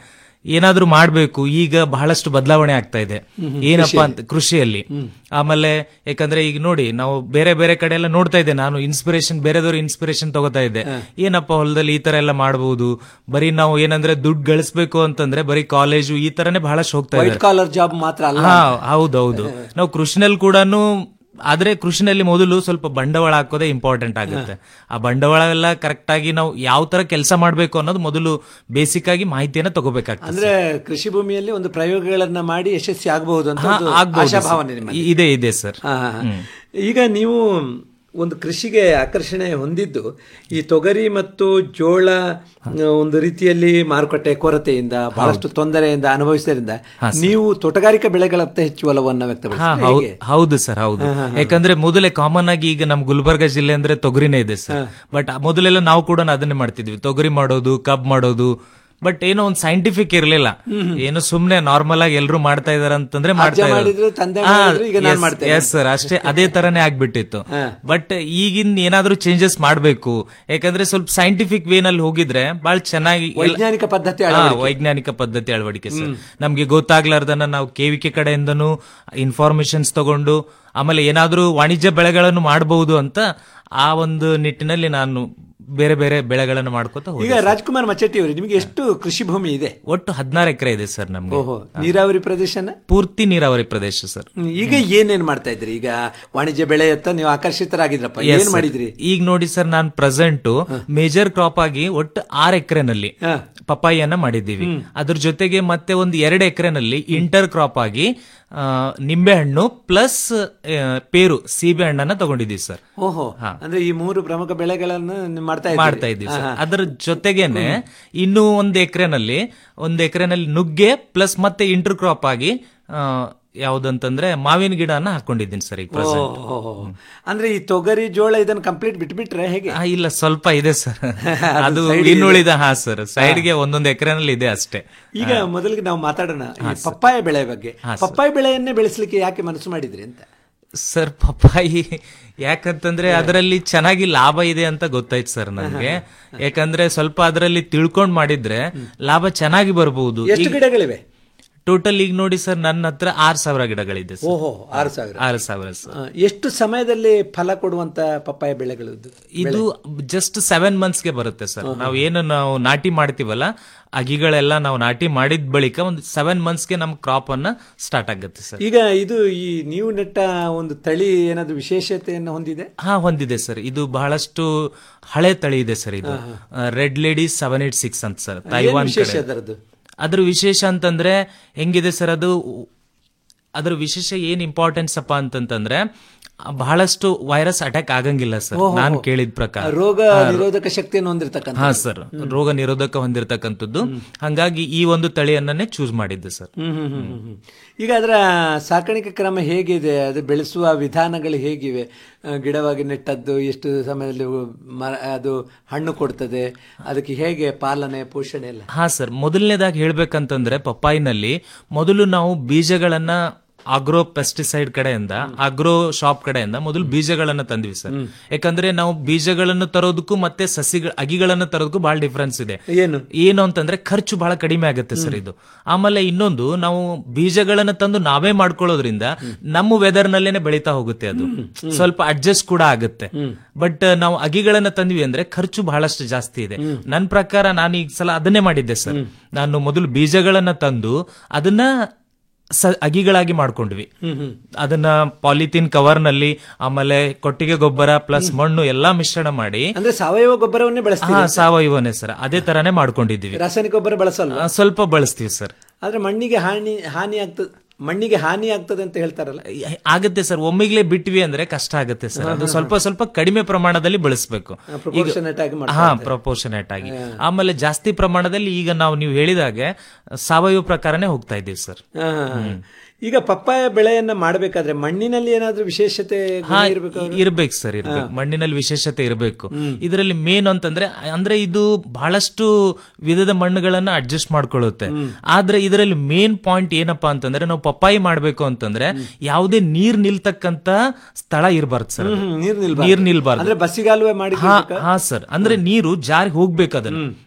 ಏನಾದ್ರೂ ಮಾಡ್ಬೇಕು ಈಗ ಬಹಳಷ್ಟು ಬದಲಾವಣೆ ಆಗ್ತಾ ಇದೆ ಹ್ಮ್. ಏನಪ್ಪಾ ಅಂತ ಕೃಷಿಯಲ್ಲಿ. ಕೃಷಿಯಲ್ಲಿ ಹ್ಮ್. ಆಮೇಲೆ ಯಾಕಂದ್ರೆ ಈಗ ನೋಡಿ ನಾವು ಬೇರೆ ಬೇರೆ ಕಡೆ ಎಲ್ಲ ನೋಡ್ತಾ ಇದ್ದೆ ನಾನು ಇನ್ಸ್ಪಿರೇಷನ್ ಬೇರೆದವ್ರ ಇನ್ಸ್ಪಿರೇಷನ್ ತಗೋತಾ ಇದ್ದೆ ಏನಪ್ಪ ಹೊಲದಲ್ಲಿ ಈ ತರ ಎಲ್ಲ ಮಾಡಬಹುದು ಬರೀ ನಾವು ಏನಂದ್ರೆ ದುಡ್ಡು ಗಳಿಸ್ಬೇಕು ಅಂತಂದ್ರೆ ಬರೀ ಕಾಲೇಜು ಈ ತರನೇ ಬಹಳಷ್ಟು ಹೋಗ್ತಾ ವೈಟ್ ಇದ್ದಾರೆ ಕಾಲರ್ ಜಾಬ್ ಮಾತ್ರ ಅಲ್ಲ ಹಾ ಹೌದೌದು ನಾವು ಕೃಷಿನಲ್ಲಿ ಕೂಡ ಆದ್ರೆ ಕೃಷಿನಲ್ಲಿ ಮೊದಲು ಸ್ವಲ್ಪ ಬಂಡವಾಳ ಹಾಕೋದೇ ಇಂಪಾರ್ಟೆಂಟ್ ಆಗುತ್ತೆ ಆ ಬಂಡವಾಳ ಎಲ್ಲ ಕರೆಕ್ಟ್ ಆಗಿ ನಾವು ಯಾವ ತರ ಕೆಲಸ ಮಾಡ್ಬೇಕು ಅನ್ನೋದು ಮೊದಲು ಬೇಸಿಕ್ ಆಗಿ ಮಾಹಿತಿಯನ್ನ ತಗೋಬೇಕಾಗ್ತದೆ ಅಂದ್ರೆ ಕೃಷಿ ಭೂಮಿಯಲ್ಲಿ ಒಂದು ಪ್ರಯೋಗಗಳನ್ನ ಮಾಡಿ ಯಶಸ್ವಿ ಆಗಬಹುದು ಅಂತ ಹಾ, ಒಂದು ಆಗ್ಬೋದು ಸರ್. ಆಶಾಭಾವನೆ ನಿಮ್ಮಲ್ಲಿ. ಇದೆ ಇದೆ ಸರ್ ಹಾ, ಹಾ, ಹಾ. ಈಗ ನೀವು ಒಂದು ಕೃಷಿಗೆ ಆಕರ್ಷಣೆ ಹೊಂದಿದ್ದು ಈ ತೊಗರಿ ಮತ್ತು ಜೋಳ ಆ, ಒಂದು ರೀತಿಯಲ್ಲಿ ಮಾರುಕಟ್ಟೆ ಕೊರತೆಯಿಂದ ಬಹಳಷ್ಟು ತೊಂದರೆಯಿಂದ ಅನುಭವಿಸಿದ್ರಿಂದ ನೀವು ತೋಟಗಾರಿಕಾ ಬೆಳೆಗಳತ್ತ ಹೆಚ್ಚು ಒಲವನ್ನ ಹಾ ವ್ಯಕ್ತಪಡಿಸಿದ್ರೆ ಹೌ- ಹೇಗೆ? ಹೌದು ಸರ್ ಹೌದು ಹಾ, ಹಾ, ಹಾ. ಯಾಕಂದ್ರೆ ಮೊದಲೇ ಕಾಮನ್ ಆಗಿ ಈಗ ನಮ್ ಗುಲ್ಬರ್ಗ ಜಿಲ್ಲೆ ಅಂದ್ರೆ ತೊಗರಿನೇ ಇದೆ ಸರ್ ಬಟ್ ಮೊದಲೆಲ್ಲ ನಾವು ಕೂಡ ಅದನ್ನೇ ಮಾಡ್ತಿದ್ವಿ ತೊಗರಿ ಮಾಡೋದು ಕಬ್ ಮಾಡೋದು ಬಟ್ ಏನೋ ಒಂದು ಸೈಂಟಿಫಿಕ್ ಇರ್ಲಿಲ್ಲ ಏನೋ ಸುಮ್ನೆ ನಾರ್ಮಲ್ ಆಗಿ ಎಲ್ರು ಮಾಡ್ತಾ ಇದಾರೆ ಅಂತಂದ್ರೆ ಅಜ್ಜ ಮಾಡ್ತಾ ಮಾಡಿದ್ರು, ತಂದೆ ಮಾಡಿದ್ರು, ಈಗ ನಾನ್ ಮಾಡ್ತೇನೆ. ಎಸ್ ಸರ್ ಅಷ್ಟೇ ಅದೇ ತರನೇ ಆಗ್ಬಿಟ್ಟಿತ್ತು ಬಟ್ ಈಗಿನ ಏನಾದ್ರೂ ಚೇಂಜಸ್ ಮಾಡ್ಬೇಕು ಯಾಕಂದ್ರೆ ಸ್ವಲ್ಪ ಸೈಂಟಿಫಿಕ್ ವೇನಲ್ಲಿ ಹೋಗಿದ್ರೆ ಬಹಳ ಚೆನ್ನಾಗಿ ಎಲ್ಲ- ವೈಜ್ಞಾನಿಕ ಪದ್ಧತಿ ಹಾ, ಅಳವಡಿಕೆ. ವೈಜ್ಞಾನಿಕ ಪದ್ಧತಿ ಅಳವಡಿಕೆ ಸರ್ ನಮ್ಗೆ ಗೊತ್ತಾಗ್ಲಾರ್ದನ್ನ ನಾವು ಕೆವಿಕೆ ಕಡೆಯಿಂದನೂ ಇನ್ಫಾರ್ಮೇಶನ್ಸ್ ತಗೊಂಡು ಆಮೇಲೆ ಏನಾದ್ರೂ ವಾಣಿಜ್ಯ ಬೆಳೆಗಳನ್ನು ಮಾಡಬಹುದು ಅಂತ ಆ ಒಂದು ನಿಟ್ಟಿನಲ್ಲಿ ನಾನು ಬೇರೆ ಬೇರೆ ಬೆಳೆಗಳನ್ನು ಮಾಡ್ಕೋತಾ ಹೋದೆ ಈಗ ಸರ್. ರಾಜ್ಕುಮಾರ್ ಮಚ್ಚಟ್ಟಿ ಅವರು ನಿಮಗೆ ಎಷ್ಟು ಕೃಷಿ ಭೂಮಿ ಇದೆ ಒಟ್ಟು ಹದಿನಾರು ಎಕರೆ ಇದೆ ಸರ್ ನಮ್ಗೆ ಓಹೋ ನೀರಾವರಿ ಪ್ರದೇಶನ ಪೂರ್ತಿ ನೀರಾವರಿ ಪ್ರದೇಶ ಸರ್ ಹ್ಮ್, ಈಗ ಏನೇನ್ ಮಾಡ್ತಾ ಇದ್ರಿ ಈಗ ವಾಣಿಜ್ಯ ಬೆಳೆಯತ್ತ ನೀವು ಆಕರ್ಷಿತರಾಗಿದ್ರಪ್ಪ Yes, ಏನ್ sir. ಮಾಡಿದ್ರಿ ಈಗ ನೋಡಿ ಸರ್ ನಾನು ಪ್ರೆಸೆಂಟ್ ಮೇಜರ್ ಕ್ರಾಪ್ ಆಗಿ ಒಟ್ಟು ಆರ್ ಎಕರೆನಲ್ಲಿ ಪಪ್ಪಾಯಿಯನ್ನ ಮಾಡಿದ್ದೀವಿ ಅದ್ರ ಜೊತೆಗೆ ಮತ್ತೆ ಒಂದು ಎರಡು ಎಕರೆನಲ್ಲಿ ಇಂಟರ್ ಕ್ರಾಪ್ ಆಗಿ ಆ, ನಿಂಬೆಹಣ್ಣು ಪ್ಲಸ್ ಪೇರು ಸೀಬೆ ಹಣ್ಣನ್ನ ತಗೊಂಡಿದ್ದೀವಿ ಸರ್ ಓಹೋ ಅಂದ್ರೆ ಈ ಮೂರು ಪ್ರಮುಖ ಬೆಳೆಗಳನ್ನು ನೀವು ಮಾಡ್ತಾ ಇದ್ದೀರಿ. ಮಾಡ್ತಾ ಇದ್ದೀವಿ ಹಾ, ಸರ್ ಹಾ. ಅದರ ಜೊತೆಗೇನೆ ಇನ್ನು ಒಂದು ಎಕರೆನಲ್ಲಿ ಒಂದು ಎಕರೆನಲ್ಲಿ ನುಗ್ಗೆ ಪ್ಲಸ್ ಮತ್ತೆ ಇಂಟರ್ ಕ್ರಾಪ್ ಆಗಿ ಆ, ಯಾವ್ದಂತಂದ್ರೆ ಮಾವಿನ ಗಿಡನ ಹಾಕೊಂಡಿದ್ದೀನಿ ಸರ್ ಈಗ ಪ್ರೆಸೆಂಟ್ ಓಹೋ. ಅಂದ್ರೆ ಈ ತೊಗರಿ ಜೋಳ ಇದನ್ನ ಕಂಪ್ಲೀಟ್ ಬಿಟ್ಬಿಟ್ರೆ ಹೇಗೆ ಇಲ್ಲ ಸ್ವಲ್ಪ ಇದೆ ಸರ್ ಅದು side ಗೆ ಇನ್ನುಳಿದ ಇದೆ. ಹಾ ಸರ್ ಸೈಡ್ಗೆ ಒಂದೊಂದು ಎಕರೆನಲ್ಲಿ ಇದೆ ಅಷ್ಟೇ ಈಗ ಮೊದಲಿಗೆ ನಾವು ಮಾತಾಡೋಣ ಈ ಪಪ್ಪಾಯ ಬೆಳೆ ಬಗ್ಗೆ ಪಪ್ಪಾಯ ಬೆಳೆಯನ್ನೇ ಬೆಳೆಸಲಿಕ್ಕೆ ಯಾಕೆ ಮನಸ್ಸು ಮಾಡಿದ್ರಿ ಅಂತ ಸರ್ ಪಪ್ಪಾಯಿ ಯಾಕಂತಂದ್ರೆ ಅದರಲ್ಲಿ ಚೆನ್ನಾಗಿ ಲಾಭ ಇದೆ ಅಂತ ಗೊತ್ತಾಯ್ತು ಸರ್ ನನಗೆ ಯಾಕಂದ್ರೆ ಸ್ವಲ್ಪ ಅದರಲ್ಲಿ ತಿಳ್ಕೊಂಡ್ ಮಾಡಿದ್ರೆ ಲಾಭ ಚೆನ್ನಾಗಿ ಬರಬಹುದು ಎಷ್ಟು ಗಿಡಗಳಿವೆ ಟೋಟಲ್ ಈಗ ನೋಡಿ ಸರ್ ನನ್ನ ಹತ್ರ ಆರ್ ಸಾವಿರ ಗಿಡಗಳಿದೆ ಸರ್ ಓಹೋ ಆರು ಸಾವಿರ ಆರು ಸಾವಿರ ಸರ್ ಆ, ಎಷ್ಟು ಸಮಯದಲ್ಲಿ ಫಲ ಕೊಡುವಂತ ಪಪ್ಪಾಯ ಬೆಳೆಗಳು ಇದು? ಇದು ಜಸ್ಟ್ ಸೆವೆನ್ ಮಂತ್ಸ್ಗೆ ಬರುತ್ತೆ ಸರ್ ನಾವು ಏನು ನಾವು ನಾಟಿ ಮಾಡ್ತೀವಲ್ಲ ಅಗಿಗಳೆಲ್ಲ ನಾವು ನಾಟಿ ಮಾಡಿದ ಬಳಿಕ ಒಂದು ಸೆವೆನ್ ಮಂತ್ಸ್ಗೆ ನಮ್ ಕ್ರಾಪ್ ಅನ್ನ ಸ್ಟಾರ್ಟ್ ಆಗುತ್ತೆ ಸರ್ ಈಗ ಇದು ಈ ನೀವು ನೆಟ್ಟ ಒಂದು ತಳಿ ಏನಾದ್ರು ವಿಶೇಷತೆಯನ್ನು ಹೊಂದಿದೆ ಹಾ ಹೊಂದಿದೆ ಸರ್ ಇದು ಬಹಳಷ್ಟು ಹಳೆ ತಳಿ ಇದೆ ಸರ್ ಇದು red lady seven eight six ಅಂತ ಸರ್ ತೈವಾನ್ ವಿಶೇಷ ಕಡೆ. ಅದರದ್ದು? ಅದ್ರ ವಿಶೇಷ ಅಂತಂದ್ರೆ ಹೆಂಗಿದೆ ಸರ್ ಅದು ಅದ್ರ ವಿಶೇಷ ಏನ್ ಇಂಪಾರ್ಟೆನ್ಸ್ ಅಪ್ಪ ಅಂತಂತಂದ್ರೆ ಬಹಳಷ್ಟು ವೈರಸ್ ಅಟ್ಯಾಕ್ ಆಗಂಗಿಲ್ಲ ಸರ್ ಓಹೋ. ನಾನು ಕೇಳಿದ ಪ್ರಕಾರ ರೋಗ ಹಾ, ನಿರೋಧಕ ಶಕ್ತಿಯನ್ನು ಹೊಂದಿರತಕ್ಕಂಥ ಹಾ ಸರ್ ರೋಗ ನಿರೋಧಕ ಹೊಂದಿರತಕ್ಕಂಥದ್ದು ಹಂಗಾಗಿ ಈ ಒಂದು ತಳಿಯನ್ನೇ ಚೂಸ್ ಮಾಡಿದ್ದೆ ಸರ್ ಹ್ಮ್ ಹ್ಮ್ ಹ್ಮ್ ಹ್ಮ್ ಹ್ಮ್. ಈಗ ಅದರ ಸಾಕಾಣಿಕೆ ಕ್ರಮ ಹೇಗಿದೆ ಅದು ಬೆಳೆಸುವ ವಿಧಾನಗಳು ಹೇಗಿವೆ ಆ, ಗಿಡವಾಗಿ ನೆಟ್ಟದ್ದು ಎಷ್ಟು ಸಮಯದಲ್ಲಿ ಮರ ಅದು ಹಣ್ಣು ಕೊಡ್ತದೆ ಅದಕ್ಕೆ ಹೇಗೆ ಪಾಲನೆ ಪೋಷಣೆ ಎಲ್ಲ ಹಾ ಸರ್ ಮೊದಲನೇದಾಗಿ ಹೇಳ್ಬೇಕಂತಂದ್ರೆ ಪಪ್ಪಾಯಿನಲ್ಲಿ ಮೊದಲು ನಾವು ಬೀಜಗಳನ್ನ ಆಗ್ರೋ ಪೆಸ್ಟಿಸೈಡ್ ಕಡೆಯಿಂದ ಆಗ್ರೋ ಶಾಪ್ ಕಡೆಯಿಂದ ಮೊದಲು ಬೀಜಗಳನ್ನ ತಂದ್ವಿ ಸರ್ ಯಾಕಂದ್ರೆ ನಾವು ಬೀಜಗಳನ್ನು ತರೋದಕ್ಕೂ ಮತ್ತೆ ಸಸಿಗಳ ಅಗಿಗಳನ್ನ ತರೋದಕ್ಕೂ ಬಹಳ ಡಿಫ್ರೆನ್ಸ್ ಇದೆ ಏನು ಏನು ಅಂತಂದ್ರೆ ಖರ್ಚು ಬಹಳ ಕಡಿಮೆ ಆಗುತ್ತೆ ಸರ್ ಇದು ಆಮೇಲೆ ಇನ್ನೊಂದು ನಾವು ಬೀಜಗಳನ್ನ ತಂದು ನಾವೇ ಮಾಡ್ಕೊಳ್ಳೋದ್ರಿಂದ ನಮ್ಮ ವೆದರ್ ನಲ್ಲೇನೆ ಬೆಳೀತಾ ಹೋಗುತ್ತೆ ಅದು ಸ್ವಲ್ಪ ಅಡ್ಜಸ್ಟ್ ಕೂಡ ಆಗುತ್ತೆ ಬಟ್ ನಾವು ಅಗಿಗಳನ್ನ ತಂದ್ವಿ ಅಂದ್ರೆ ಖರ್ಚು ಬಹಳಷ್ಟು ಜಾಸ್ತಿ ಇದೆ ನನ್ನ ಪ್ರಕಾರ ನಾನು ಈ ಸಲ ಅದನ್ನೇ ಮಾಡಿದ್ದೆ ಸರ್ ನಾನು ಮೊದಲು ಬೀಜಗಳನ್ನ ತಂದು ಅದನ್ನ ಸ ಅಗಿಗಳಾಗಿ ಮಾಡ್ಕೊಂಡ್ವಿ ಅದನ್ನ ಪಾಲಿಥಿನ್ ಕವರ್ ನಲ್ಲಿ ಆಮೇಲೆ ಕೊಟ್ಟಿಗೆ ಗೊಬ್ಬರ ಪ್ಲಸ್ ಮಣ್ಣು ಎಲ್ಲಾ ಮಿಶ್ರಣ ಮಾಡಿ ಅಂದ್ರೆ ಸಾವಯವ ಗೊಬ್ಬರವನ್ನೇ ಹಾ ಬಳಸ್ತೀವಿ ಸಾವಯವನೇ ಸರ್ ಅದೇ ತರಾನೇ ಮಾಡ್ಕೊಂಡಿದ್ದೀವಿ ರಾಸಾಯನಿಕ ಗೊಬ್ಬರ ಬಳಸಲ್ಲ ಆ, ಸ್ವಲ್ಪ ಬಳಸ್ತೀವಿ ಸರ್ ಆದ್ರೆ ಮಣ್ಣಿಗೆ ಹಾನಿ ಹಾನಿ ಆಗ್ತದೆ ಮಣ್ಣಿಗೆ ಹಾನಿ ಆಗ್ತದೆ ಅಂತ ಹೇಳ್ತಾರಲ್ಲ ಆಗುತ್ತೆ ಸರ್ ಒಮ್ಮಿಗ್ಲೇ ಬಿಟ್ವಿ ಅಂದ್ರೆ ಕಷ್ಟ ಆಗುತ್ತೆ ಸರ್ ಅದು ಸ್ವಲ್ಪ ಸ್ವಲ್ಪ ಕಡಿಮೆ ಪ್ರಮಾಣದಲ್ಲಿ ಬಳಸಬೇಕು proportionate ಆಗಿ ಮಾಡ್ತಾ ಹಾ ಇದ್ದಾರೆ. ಪ್ರಪೋರ್ಷನೇಟ್ ಆಗಿ ಆಮೇಲೆ ಜಾಸ್ತಿ ಪ್ರಮಾಣದಲ್ಲಿ ಈಗ ನಾವು ನೀವು ಹೇಳಿದಾಗೆ ಸಾವಯವ ಪ್ರಕಾರನೇ ಹೋಗ್ತಾ ಇದ್ದೀವಿ ಸರ್ ಹಾ, ಹಾ, ಹಾ. ಈಗ ಪಪ್ಪಾಯ ಬೆಳೆಯನ್ನ ಮಾಡಬೇಕಾದ್ರೆ ಮಣ್ಣಿನಲ್ಲಿ ಏನಾದ್ರೂ ವಿಶೇಷತೆ ಗುಣ ಹಾ ಇರ್ಬೇಕು ಇರ್ಬೇಕು ಸರ್ ಇರ್ಬೇಕು ಮಣ್ಣಿನಲ್ಲಿ ವಿಶೇಷತೆ ಇರಬೇಕು ಇದರಲ್ಲಿ ಮೇನ್ ಅಂತಂದ್ರೆ ಅಂದ್ರೆ ಇದು ಬಹಳಷ್ಟು ವಿಧದ ಮಣ್ಣುಗಳನ್ನ ಅಡ್ಜಸ್ಟ್ ಮಾಡ್ಕೊಳ್ಳುತ್ತೆ ಆದ್ರೆ ಇದರಲ್ಲಿ ಮೇನ್ ಪಾಯಿಂಟ್ ಏನಪ್ಪಾ ಅಂತಂದ್ರೆ ನಾವು ಪಪ್ಪಾಯಿ ಮಾಡ್ಬೇಕು ಅಂತಂದ್ರೆ ಯಾವುದೇ ನೀರ್ ನಿಲ್ತಕ್ಕಂತ ಸ್ಥಳ ಇರಬಾರ್ದು ಸರ್ ಅದು. ಹ್ಮ್, ನೀರ್ ನಿಲ್ಬಾರ್ದು. ನೀರ್ ನಿಲ್ಬಾರ್ದು ಅಂದ್ರೆ ಬಸಿಗಾಲುವೆ ಮಾಡಿ ಹಾ ಹಾ ಸರ್ ಅಂದ್ರೆ ನೀರು ಜಾರಿ ಹೋಗ್ಬೇಕು ಅದನ್ನ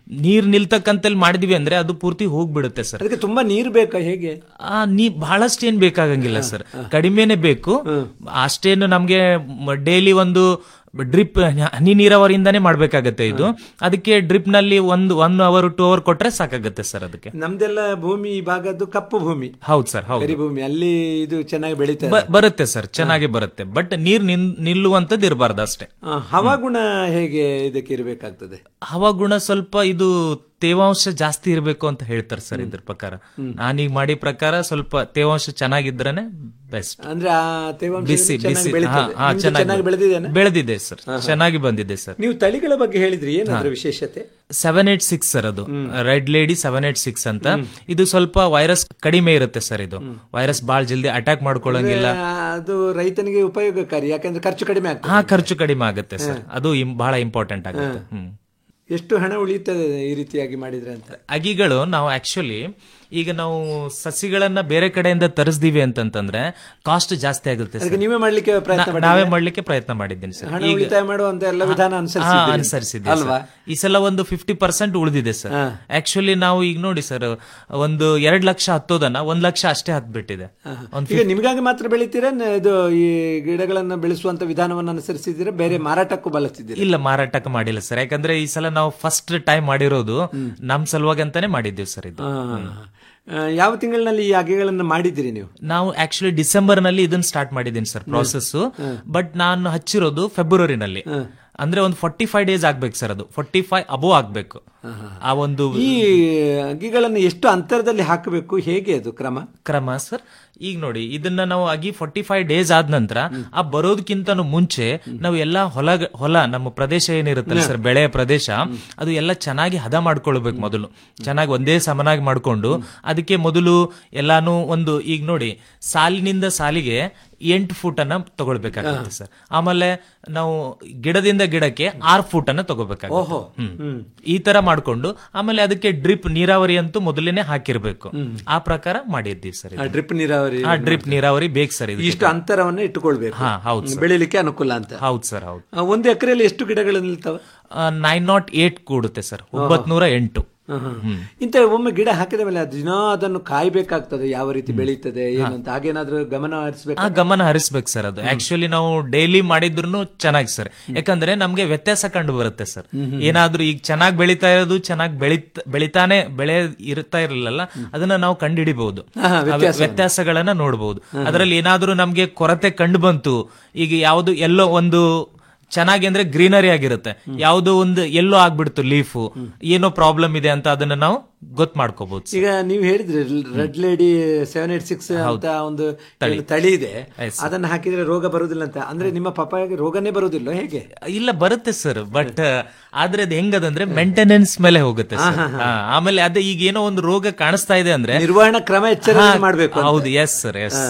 ನೀರ್ ನಿಲ್ತಕ್ಕಂತಲ್ಲಿ ಮಾಡಿದ್ವಿ ಅಂದ್ರೆ ಅದು ಪೂರ್ತಿ ಹೋಗ್ಬಿಡುತ್ತೆ ಸರ್ ಅದಕ್ಕೆ ತುಂಬಾ ನೀರು ಬೇಕಾ ಹೇಗೆ ಆ ನೀ ಬಹಳಷ್ಟು ಏನ್ ಬೇಕಾಗಂಗಿಲ್ಲ ಸರ್ ಕಡಿಮೆನೆ ಬೇಕು ಅಷ್ಟೇನು ನಮ್ಗೆ ಡೈಲಿ ಒಂದು ಡ್ರಿಪ್ ಹನಿ ನೀರಾವರಿಯಿಂದಾನೇ ಮಾಡ್ಬೇಕಾಗತ್ತೆ ಇದು ಅದಕ್ಕೆ ಡ್ರಿಪ್ ನಲ್ಲಿ ಒಂದು ಒನ್ ಅವರ್ ಟೂ ಅವರ್ ಕೊಟ್ರೆ ಸಾಕಾಗತ್ತೆ ಸರ್ ಅದಕ್ಕೆ ನಮ್ದೆಲ್ಲ ಭೂಮಿ ಈ ಭಾಗದ್ದು ಕಪ್ಪು ಭೂಮಿ ಹೌದು ಸರ್ ಹೌದು ಕರಿ ಭೂಮಿ ಅಲ್ಲಿ ಇದು ಚೆನ್ನಾಗಿ ಬೆಳೀತದೆ ಬ- ಬರುತ್ತೆ ಸರ್ ಚೆನ್ನಾಗಿ ಬರುತ್ತೆ ಬಟ್ ನೀರ್ ನಿನ್- ನಿಲ್ಲುವಂತದ್ದು ಇರಬಾರ್ದು ಅಷ್ಟೇ ಆ, ಹವಾಗುಣ ಹೇಗೆ ಇದಕ್ಕೆ ಇರಬೇಕಾಗ್ತದೆ ಹವಾಗುಣ ಸ್ವಲ್ಪ ಇದು ತೇವಾಂಶ ಜಾಸ್ತಿ ಇರಬೇಕು ಅಂತ ಹೇಳ್ತಾರೆ ಸರ್ ಇದ್ರ ಪ್ರಕಾರ ನಾನೀಗ ಮಾಡಿ ಪ್ರಕಾರ ಸ್ವಲ್ಪ ತೇವಾಂಶ ಚೆನ್ನಾಗಿದ್ರೇನೆ ಬೆಸ್ಟ್ ಅಂದ್ರೆ ಆ ತೇವಾಂಶ ಬಿಸಿ ಚೆನ್ನಾಗಿ ಬಿಸಿ ಬೆಳೀತದೆ. ಹಾ, ಹಾ, ನಿಮ್ದು ಚೆನ್ನಾಗಿ ಚೆನ್ನಾಗಿ ಬೆಳೆದಿದೆನಾ? ಬೆಳೆದಿದೆ ಸರ್ ಚೆನ್ನಾಗಿ ಬಂದಿದೆ ಸರ್ ನೀವು ತಳಿಗಳ ಬಗ್ಗೆ ಹೇಳಿದ್ರಿ ಏನಾದ್ರೂ ವಿಶೇಷತೆ ಸೆವೆನ್ ಏಟ್ ಸಿಕ್ಸ್ ಸರ್ ಅದು red lady seven eight six ಅಂತ ಇದು ಸ್ವಲ್ಪ ವೈರಸ್ ಕಡಿಮೆ ಇರುತ್ತೆ ಸರ್ ಇದು ವೈರಸ್ ಬಹಳ ಜಲ್ದಿ ಅಟ್ಯಾಕ್ ಮಾಡ್ಕೊಳ್ಳಂಗಿಲ್ಲ ಆ, ಅದು ರೈತನಿಗೆ ಉಪಯೋಗಕಾರಿ ಯಾಕಂದ್ರೆ ಖರ್ಚು ಕಡಿಮೆ ಆಗ್ತದೆ ಹಾ ಖರ್ಚು ಕಡಿಮೆ ಆಗುತ್ತೆ ಸರ್ ಅದು ಇಂ- ಬಹಳ ಇಂಪಾರ್ಟೆಂಟ್ ಆಗುತ್ತೆ ಹ್ಮ್ ಎಷ್ಟು ಹಣ ಉಳಿಯುತ್ತದೆ ಈ ರೀತಿಯಾಗಿ ಮಾಡಿದ್ರೆ ಅಂತ ಅಗಿಗಳು ನಾವು ಆಕ್ಚುಲಿ ಈಗ ನಾವು ಸಸಿಗಳನ್ನ ಬೇರೆ ಕಡೆಯಿಂದ ತರಿಸ್ದೀವಿ ಅಂತಂತಂದ್ರೆ ಕಾಸ್ಟ್ ಜಾಸ್ತಿ ಆಗುತ್ತೆ ಅದಕ್ಕೆ ಸರ್ ನೀವೇ ಮಾಡ್ಲಿಕ್ಕೆ ಪ್ರಯತ್ನ ನಾ- ಮಾಡಿದ್ದೀರಾ? ನಾವೇ ಮಾಡ್ಲಿಕ್ಕೆ ಪ್ರಯತ್ನ ಮಾಡಿದ್ದೀನಿ ಸರ್ ಹಣ ಈಗ- ಉಳಿತಾಯ ಮಾಡುವಂತ ಎಲ್ಲ ವಿಧಾನ ಹಾ, ಅನುಸರಿಸಿದ್ದೀರಿ. ಅನುಸರಿಸಿದ್ದೆ ಅಲ್ವಾ? ಸರ್. ಈ ಸಲ ಒಂದು ಫಿಫ್ಟಿ ಪರ್ಸೆಂಟ್ ಉಳಿದಿದೆ ಸರ್ ಆಕ್ಚುಲಿ ನಾವು ಈಗ ನೋಡಿ ಸರ್ ಒಂದು ಎರಡ್ ಲಕ್ಷ ಹತ್ತೋದನ್ನ ಒಂದ್ ಲಕ್ಷ ಅಷ್ಟೇ ಹತ್ಬಿಟ್ಟಿದೆ ಒಂದ್ ಈಗ ನಿಮಗಾಗಿ ಮಾತ್ರ ಬೆಳಿತೀರಾ ನ- ಇದು ಈ ಗಿಡಗಳನ್ನ ಬೆಳೆಸುವಂತ ವಿಧಾನವನ್ನು ಅನುಸರಿಸಿದ್ದೀರಾ ಬೇರೆ ಮಾರಾಟಕ್ಕೂ ಬಳಸ್ತಿದ್ದೀರಾ ಇಲ್ಲ ಮಾರಾಟಕ್ಕೆ ಮಾಡಿಲ್ಲ ಸರ್ ಯಾಕಂದ್ರೆ ಈ ಸಲ ನಾವು ಫಸ್ಟ್ ಟೈಮ್ ಮಾಡಿರೋದು ನಮ್ ಸಲುವಾಗಿ ಅಂತಾನೆ ಮಾಡಿದ್ದೀವಿ ಸರ್ ಇದು ಆ, ಆ, ಯಾವ ತಿಂಗಳಿನಲ್ಲಿ ಈ ಅಗೆಗಳನ್ನ ಮಾಡಿದ್ದೀರಿ ನೀವು ನಾವು ಆಕ್ಚುಲಿ ಡಿಸೆಂಬರ್ ನಲ್ಲಿ ಇದನ್ನ ಸ್ಟಾರ್ಟ್ ಮಾಡಿದ್ದೀನಿ ಸರ್ ಪ್ರಾಸೆಸ್ ಬಟ್ ನಾನು ಹಚ್ಚಿರೋದು ಫೆಬ್ರವರಿನಲ್ಲಿ ಅಂದ್ರೆ ಒಂದು ಫಾರ್ಟಿ ಫೈವ್ ಡೇಸ್ ಆಗ್ಬೇಕು ಸರ್ ಅದು ಫಾರ್ಟಿ ಫೈವ್ ಅಬೋ ಆಗ್ಬೇಕು ಆ ಒಂದು ಈ ಅಗಿಗಳನ್ನು ಎಷ್ಟು ಅಂತರದಲ್ಲಿ ಹಾಕಬೇಕು ಹೇಗೆ ಅದು ಕ್ರಮ ಕ್ರಮ ಸರ್ ಈಗ ನೋಡಿ ಇದನ್ನ ನಾವು ಆಗಿ ಫಾರ್ಟಿ ಫೈವ್ ಡೇಸ್ ಆದ ನಂತರ ಆ ಬರೋದಕ್ಕಿಂತ ಮುಂಚೆ ನಾವು ಎಲ್ಲಾ ಹೊಲ ಹೊಲ ನಮ್ಮ ಪ್ರದೇಶ ಏನಿರುತ್ತಲ್ಲ ಸರ್ ಬೆಳೆಯ ಪ್ರದೇಶ ಅದು ಎಲ್ಲ ಚೆನ್ನಾಗಿ ಹದ ಮಾಡ್ಕೊಳ್ಬೇಕು ಮೊದಲು ಚೆನ್ನಾಗಿ ಒಂದೇ ಸಮನಾಗಿ ಮಾಡ್ಕೊಂಡು ಅದಕ್ಕೆ ಮೊದಲು ಎಲ್ಲಾನು ಒಂದು ಈಗ ನೋಡಿ ಸಾಲಿನಿಂದ ಸಾಲಿಗೆ ಎಂಟು ಫೂಟ್ ಅನ್ನ ತಗೊಳ್ಬೇಕಾಗುತ್ತೆ ಸರ್ ಆಮೇಲೆ ನಾವು ಗಿಡದಿಂದ ಗಿಡಕ್ಕೆ ಆರು ಫೂಟ್ ಅನ್ನ ತಗೋಬೇಕಾಗುತ್ತೆ ಹ್ಮ್. ಈ ತರ ಮಾಡ್ಕೊಂಡು ಆಮೇಲೆ ಅದಕ್ಕೆ ಡ್ರಿಪ್ ನೀರಾವರಿ ಅಂತೂ ಮೊದಲೇನೆ ಹಾಕಿರ್ಬೇಕು ಆ ಪ್ರಕಾರ ಮಾಡಿದ್ದೀವಿ ಸರ್ ಇದು. ಡ್ರಿಪ್ ನೀರಾವರಿ ಆ ಡ್ರಿಪ್ ನೀರಾವರಿ ಬೇಕು ಸರ್ ಇದು ಇಷ್ಟು ಅಂತರವನ್ನು ಇಟ್ಟುಕೊಳ್ಬೇಕು ಹಾ, ಹೌದು ಸರ್. ಬೆಳಿಲಿಕ್ಕೆ ಅನುಕೂಲ ಅಂತ ಹೌದು ಸರ್ ಹೌದು ಆ, ಒಂದು ಎಕರೆಯಲ್ಲಿ ಎಷ್ಟು ಗಿಡಗಳು ನಿಲ್ತವೆ ನೈನ್ ನಾಟ್ ಏಟ್ ಕೂಡುತ್ತೆ ಸರ್ ಒಂಬತ್ ನೂರ ಎಂಟು ಹ್ಮ್. ಇಂತ ಒಮ್ಮೆ ಗಿಡ ಹಾಕಿದ ಮೇಲೆ ಅದು ದಿನ ಅದನ್ನು ಕಾಯ್ಬೇಕಾಗ್ತದೆ ಯಾವ ರೀತಿ ಬೆಳೀತದೆ ಏನಂತ ಹಾಗೇನಾದ್ರೂ ಗಮನ ಹರಿಸ್ಬೇಕು ಆ ಗಮನ ಹರಿಸ್ಬೇಕು ಸರ್ ಅದು ಆಕ್ಚುಲಿ ನಾವು ಡೈಲಿ ಮಾಡಿದ್ರು ಚೆನ್ನಾಗಿ ಸರ್ ಯಾಕಂದ್ರೆ ನಮ್ಗೆ ವ್ಯತ್ಯಾಸ ಕಂಡು ಬರುತ್ತೆ ಸರ್ ಏನಾದ್ರೂ ಈಗ ಚೆನ್ನಾಗಿ ಬೆಳೀತಾ ಇರೋದು ಚೆನ್ನಾಗಿ ಬೆಳಿತ ಬೆಳಿತಾನೆ ಬೆಳೆ ಇರ್ತಾ ಇರಲಿಲ್ಲ ಅದನ್ನ ನಾವು ಕಂಡುಹಿಡಿಬಹುದು ಹಾ, ವ್ಯತ್ಯಾಸವನ್ನ. ವ್ಯತ್ಯಾಸಗಳನ್ನ ನೋಡಬಹುದು ಅದರಲ್ಲಿ ಏನಾದ್ರೂ ನಮ್ಗೆ ಕೊರತೆ ಕಂಡು ಬಂತು ಈಗ ಯಾವುದು ಎಲ್ಲೋ ಒಂದು ಚೆನ್ನಾಗಿ ಅಂದ್ರೆ ಗ್ರೀನರಿ ಆಗಿರುತ್ತೆ ಯಾವುದೋ ಒಂದು ಎಲ್ಲೋ ಆಗ್ಬಿಡ್ತು ಲೀಫು ಏನೋ ಪ್ರಾಬ್ಲಮ್ ಇದೆ ಅಂತ ಅದನ್ನ ನಾವು ಗೊತ್ತು ಮಾಡ್ಕೋಬಹುದು ಈಗ ನೀವು ಹೇಳಿದ್ರಿ red lady seven eight six ಅಂತ ಒಂದು ಏನು ತಳಿ ಇದೆ ಅದನ್ನ ಹಾಕಿದ್ರೆ ರೋಗ ಬರುದಿಲ್ಲ ಅಂತ ಅಂದ್ರೆ ನಿಮ್ಮ ಪಪ್ಪಾಯಿಗೆ ರೋಗನೇ ಬರುದಿಲ್ಲ ಹೇಗೆ ಇಲ್ಲ ಬರುತ್ತೆ ಸರ್ ಬಟ್ ಆದ್ರೆ ಅದು ಹೆಂಗದಂದ್ರೆ ಮೇಂಟೆನೆನ್ಸ್ ಮೇಲೆ ಹೋಗುತ್ತೆ sir. ಹಾ, ಆಮೇಲೆ ಅದೇ ಈಗ ಏನೋ ಒಂದು ರೋಗ ಕಾಣಿಸ್ತಾ ಇದೆ ಅಂದ್ರೆ ನಿರ್ವಹಣಾ ಕ್ರಮ ಎಚ್ಚರ ಹಾ, ಮಾಡ್ಬೇಕು ಅಂತ. ಹೌದು ಎಸ್ ಸರ್ ಎಸ್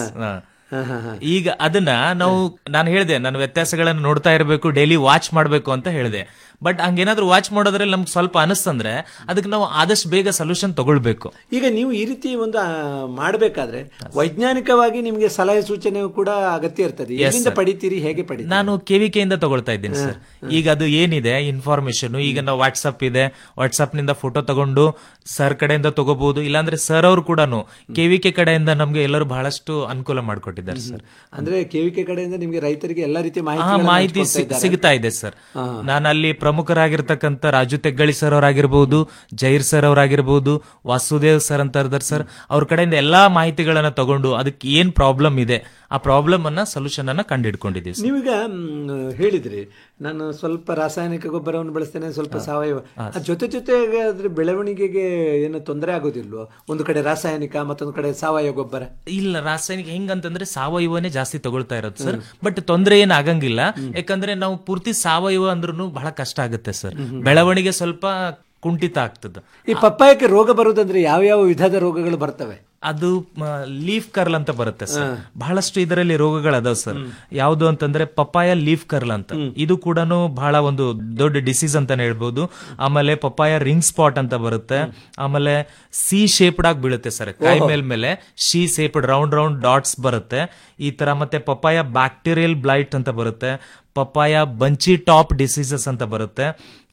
ಈಗ ಅದನ್ನ ನಾವು ನಾನು ಹೇಳಿದೆ ನಾನು ವ್ಯತ್ಯಾಸಗಳನ್ನು ನೋಡ್ತಾ ಇರಬೇಕು ಡೈಲಿ ವಾಚ್ ಮಾಡಬೇಕು ಅಂತ ಹೇಳಿದೆ ಬಟ್ ಹಂಗೇನಾದ್ರೂ ವಾಚ್ ಮಾಡೋದ್ರಲ್ಲಿ ನಮ್ಗೆ ಸ್ವಲ್ಪ ಅನಿಸ್ತಂದ್ರೆ ಅದಕ್ಕೆ ನಾವು ಆದಷ್ಟು ಬೇಗ ಸೊಲ್ಯೂಷನ್ ತಗೊಳ್ಬೇಕು ಈಗ ನೀವು ಈ ರೀತಿ ಒಂದು ಆ, ಮಾಡ್ಬೇಕಾದ್ರೆ ವೈಜ್ಞಾನಿಕವಾಗಿ ನಿಮ್ಗೆ ಸಲಹೆ ಸೂಚನೆ ಕೂಡ ಅಗತ್ಯ ಇರ್ತದೆ Yes, ಎಲ್ಲಿಂದ sir. ಪಡಿತೀರಿ ಹೇಗೆ ಪಡಿತೀರಿ ನಾನು ಕೆವಿಕೆಯಿಂದ ತಗೊಳ್ತಾ ಇದ್ದೀನಿ ಸರ್ ಈಗ ಅದು ಏನಿದೆ ಇನ್ಫಾರ್ಮೇಶನ್ ಈಗ ನಾವು ವಾಟ್ಸಪ್ ಇದೆ ವಾಟ್ಸಪ್ ನಿಂದ ಫೋಟೋ ತಗೊಂಡು ಸರ್ ಕಡೆಯಿಂದ ತಗೋಬಹುದು ಇಲ್ಲಾಂದ್ರೆ ಸರ್ ಅವರು ಕೂಡ ಕೆವಿಕೆ ಕಡೆಯಿಂದ ನಮ್ಗೆ ಎಲ್ಲರೂ ಬಹಳಷ್ಟು ಅನುಕೂಲ ಮಾಡಿಕೊಟ್ಟಿದ್ದಾರೆ ಸರ್ ಅಂದ್ರೆ ಕೆವಿಕೆ ಕಡೆಯಿಂದ ನಿಮ್ಗೆ ರೈತರಿಗೆ ಎಲ್ಲಾ ರೀತಿ ಆ ಮಾಹಿತಿ ಮಾಹಿತಿ ಸಿ- ಸಿಗ್ತಾ ಇದೆ ಸರ್ ನಾನು ಅಲ್ಲಿ ಪ್ರಮುಖರಾಗಿರ್ತಕ್ಕಂಥ ರಾಜು ತೆಗ್ಗಳಿ ಸರ್ ಅವರಾಗಿರ್ಬೋದು ಜೈರ್ ಸರ್ ಅವರಾಗಿರ್ಬೋದು ವಾಸುದೇವ್ ಸರ್ ಅಂತ ಇರ್ತಾರೆ ಸರ್ ಅವ್ರ ಕಡೆಯಿಂದ ಎಲ್ಲಾ ಮಾಹಿತಿಗಳನ್ನ ತಗೊಂಡು ಅದಕ್ಕೆ ಏನ್ ಪ್ರಾಬ್ಲಮ್ ಇದೆ ಆ ಪ್ರಾಬ್ಲಮ್ ಅನ್ನ ಸೊಲ್ಯೂಷನ್ ಅನ್ನ ಕಂಡುಹಿಡ್ಕೊಂಡಿದ್ದೀವಿ ಸರ್ ನೀವೀಗ ಮ್, ಹೇಳಿದ್ರಿ ನಾನು ಸ್ವಲ್ಪ ರಾಸಾಯನಿಕ ಗೊಬ್ಬರವನ್ನು ಬಳಸ್ತೇನೆ ಸ್ವಲ್ಪ ಸಾವಯವ ಆ ಜೊತೆ ಜೊತೆಗೆ ಅದ್ರ ಬೆಳವಣಿಗೆಗೆ ಏನು ತೊಂದರೆ ಆಗೋದಿಲ್ವೋ ಒಂದು ಕಡೆ ರಾಸಾಯನಿಕ ಮತ್ತೊಂದು ಕಡೆ ಸಾವಯವ ಗೊಬ್ಬರ ಇಲ್ಲ ರಾಸಾಯನಿಕ ಹೆಂಗಂತಂದ್ರೆ ಸಾವಯವನೇ ಜಾಸ್ತಿ ತಗೊಳ್ತಾ ಇರೋದು ಸರ್ ಬಟ್ ತೊಂದರೆ ಏನ್ ಆಗಂಗಿಲ್ಲ ಯಾಕಂದ್ರೆ ನಾವು ಪೂರ್ತಿ ಸಾವಯವ ಅಂದ್ರೂ ಬಹಳ ಕಷ್ಟ ಆಗುತ್ತೆ ಸರ್ ಬೆಳವಣಿಗೆ ಸ್ವಲ್ಪ ಕುಂಠಿತ ಆಗ್ತದೆ ಈ ಪಪ್ಪಾಯಕ್ಕೆ ರೋಗ ಬರುವುದಂದ್ರೆ ಯಾವ ಯಾವ ವಿಧದ ರೋಗಗಳು ಬರ್ತವೆ ಅದು ಲೀಫ್ ಕರ್ಲ್ ಅಂತ ಬರುತ್ತೆ ಸರ್ ಬಹಳಷ್ಟು ಇದರಲ್ಲಿ ರೋಗಗಳದಾವ್ ಸರ್ ಯಾವುದು ಅಂತಂದ್ರೆ ಪಪ್ಪಾಯ ಲೀಫ್ ಕರ್ಲ್ ಅಂತ ಇದು ಕೂಡ ಬಹಳ ಒಂದು ದೊಡ್ಡ ಡಿಸೀಸ್ ಅಂತಾನೆ ಹೇಳ್ಬೋದು ಆಮೇಲೆ ಪಪ್ಪಾಯ ರಿಂಗ್ ಸ್ಪಾಟ್ ಅಂತ ಬರುತ್ತೆ ಆಮೇಲೆ ಸಿ ಶೇಪ್ಡ್ ಆಗಿ ಬೀಳುತ್ತೆ ಸರ್ ಕಾಯಿ ಮೇಲ್ ಮೇಲೆ ಶಿ ಶೇಪ್ಡ್ ರೌಂಡ್ ರೌಂಡ್ ಡಾಟ್ಸ್ ಬರುತ್ತೆ ಈ ತರ ಮತ್ತೆ ಪಪ್ಪಾಯ ಬ್ಯಾಕ್ಟೀರಿಯಲ್ ಬ್ಲೈಟ್ ಅಂತ ಬರುತ್ತೆ ಪಪ್ಪಾಯ ಬಂಚಿ ಟಾಪ್ ಡಿಸೀಸಸ್ ಅಂತ ಬರುತ್ತೆ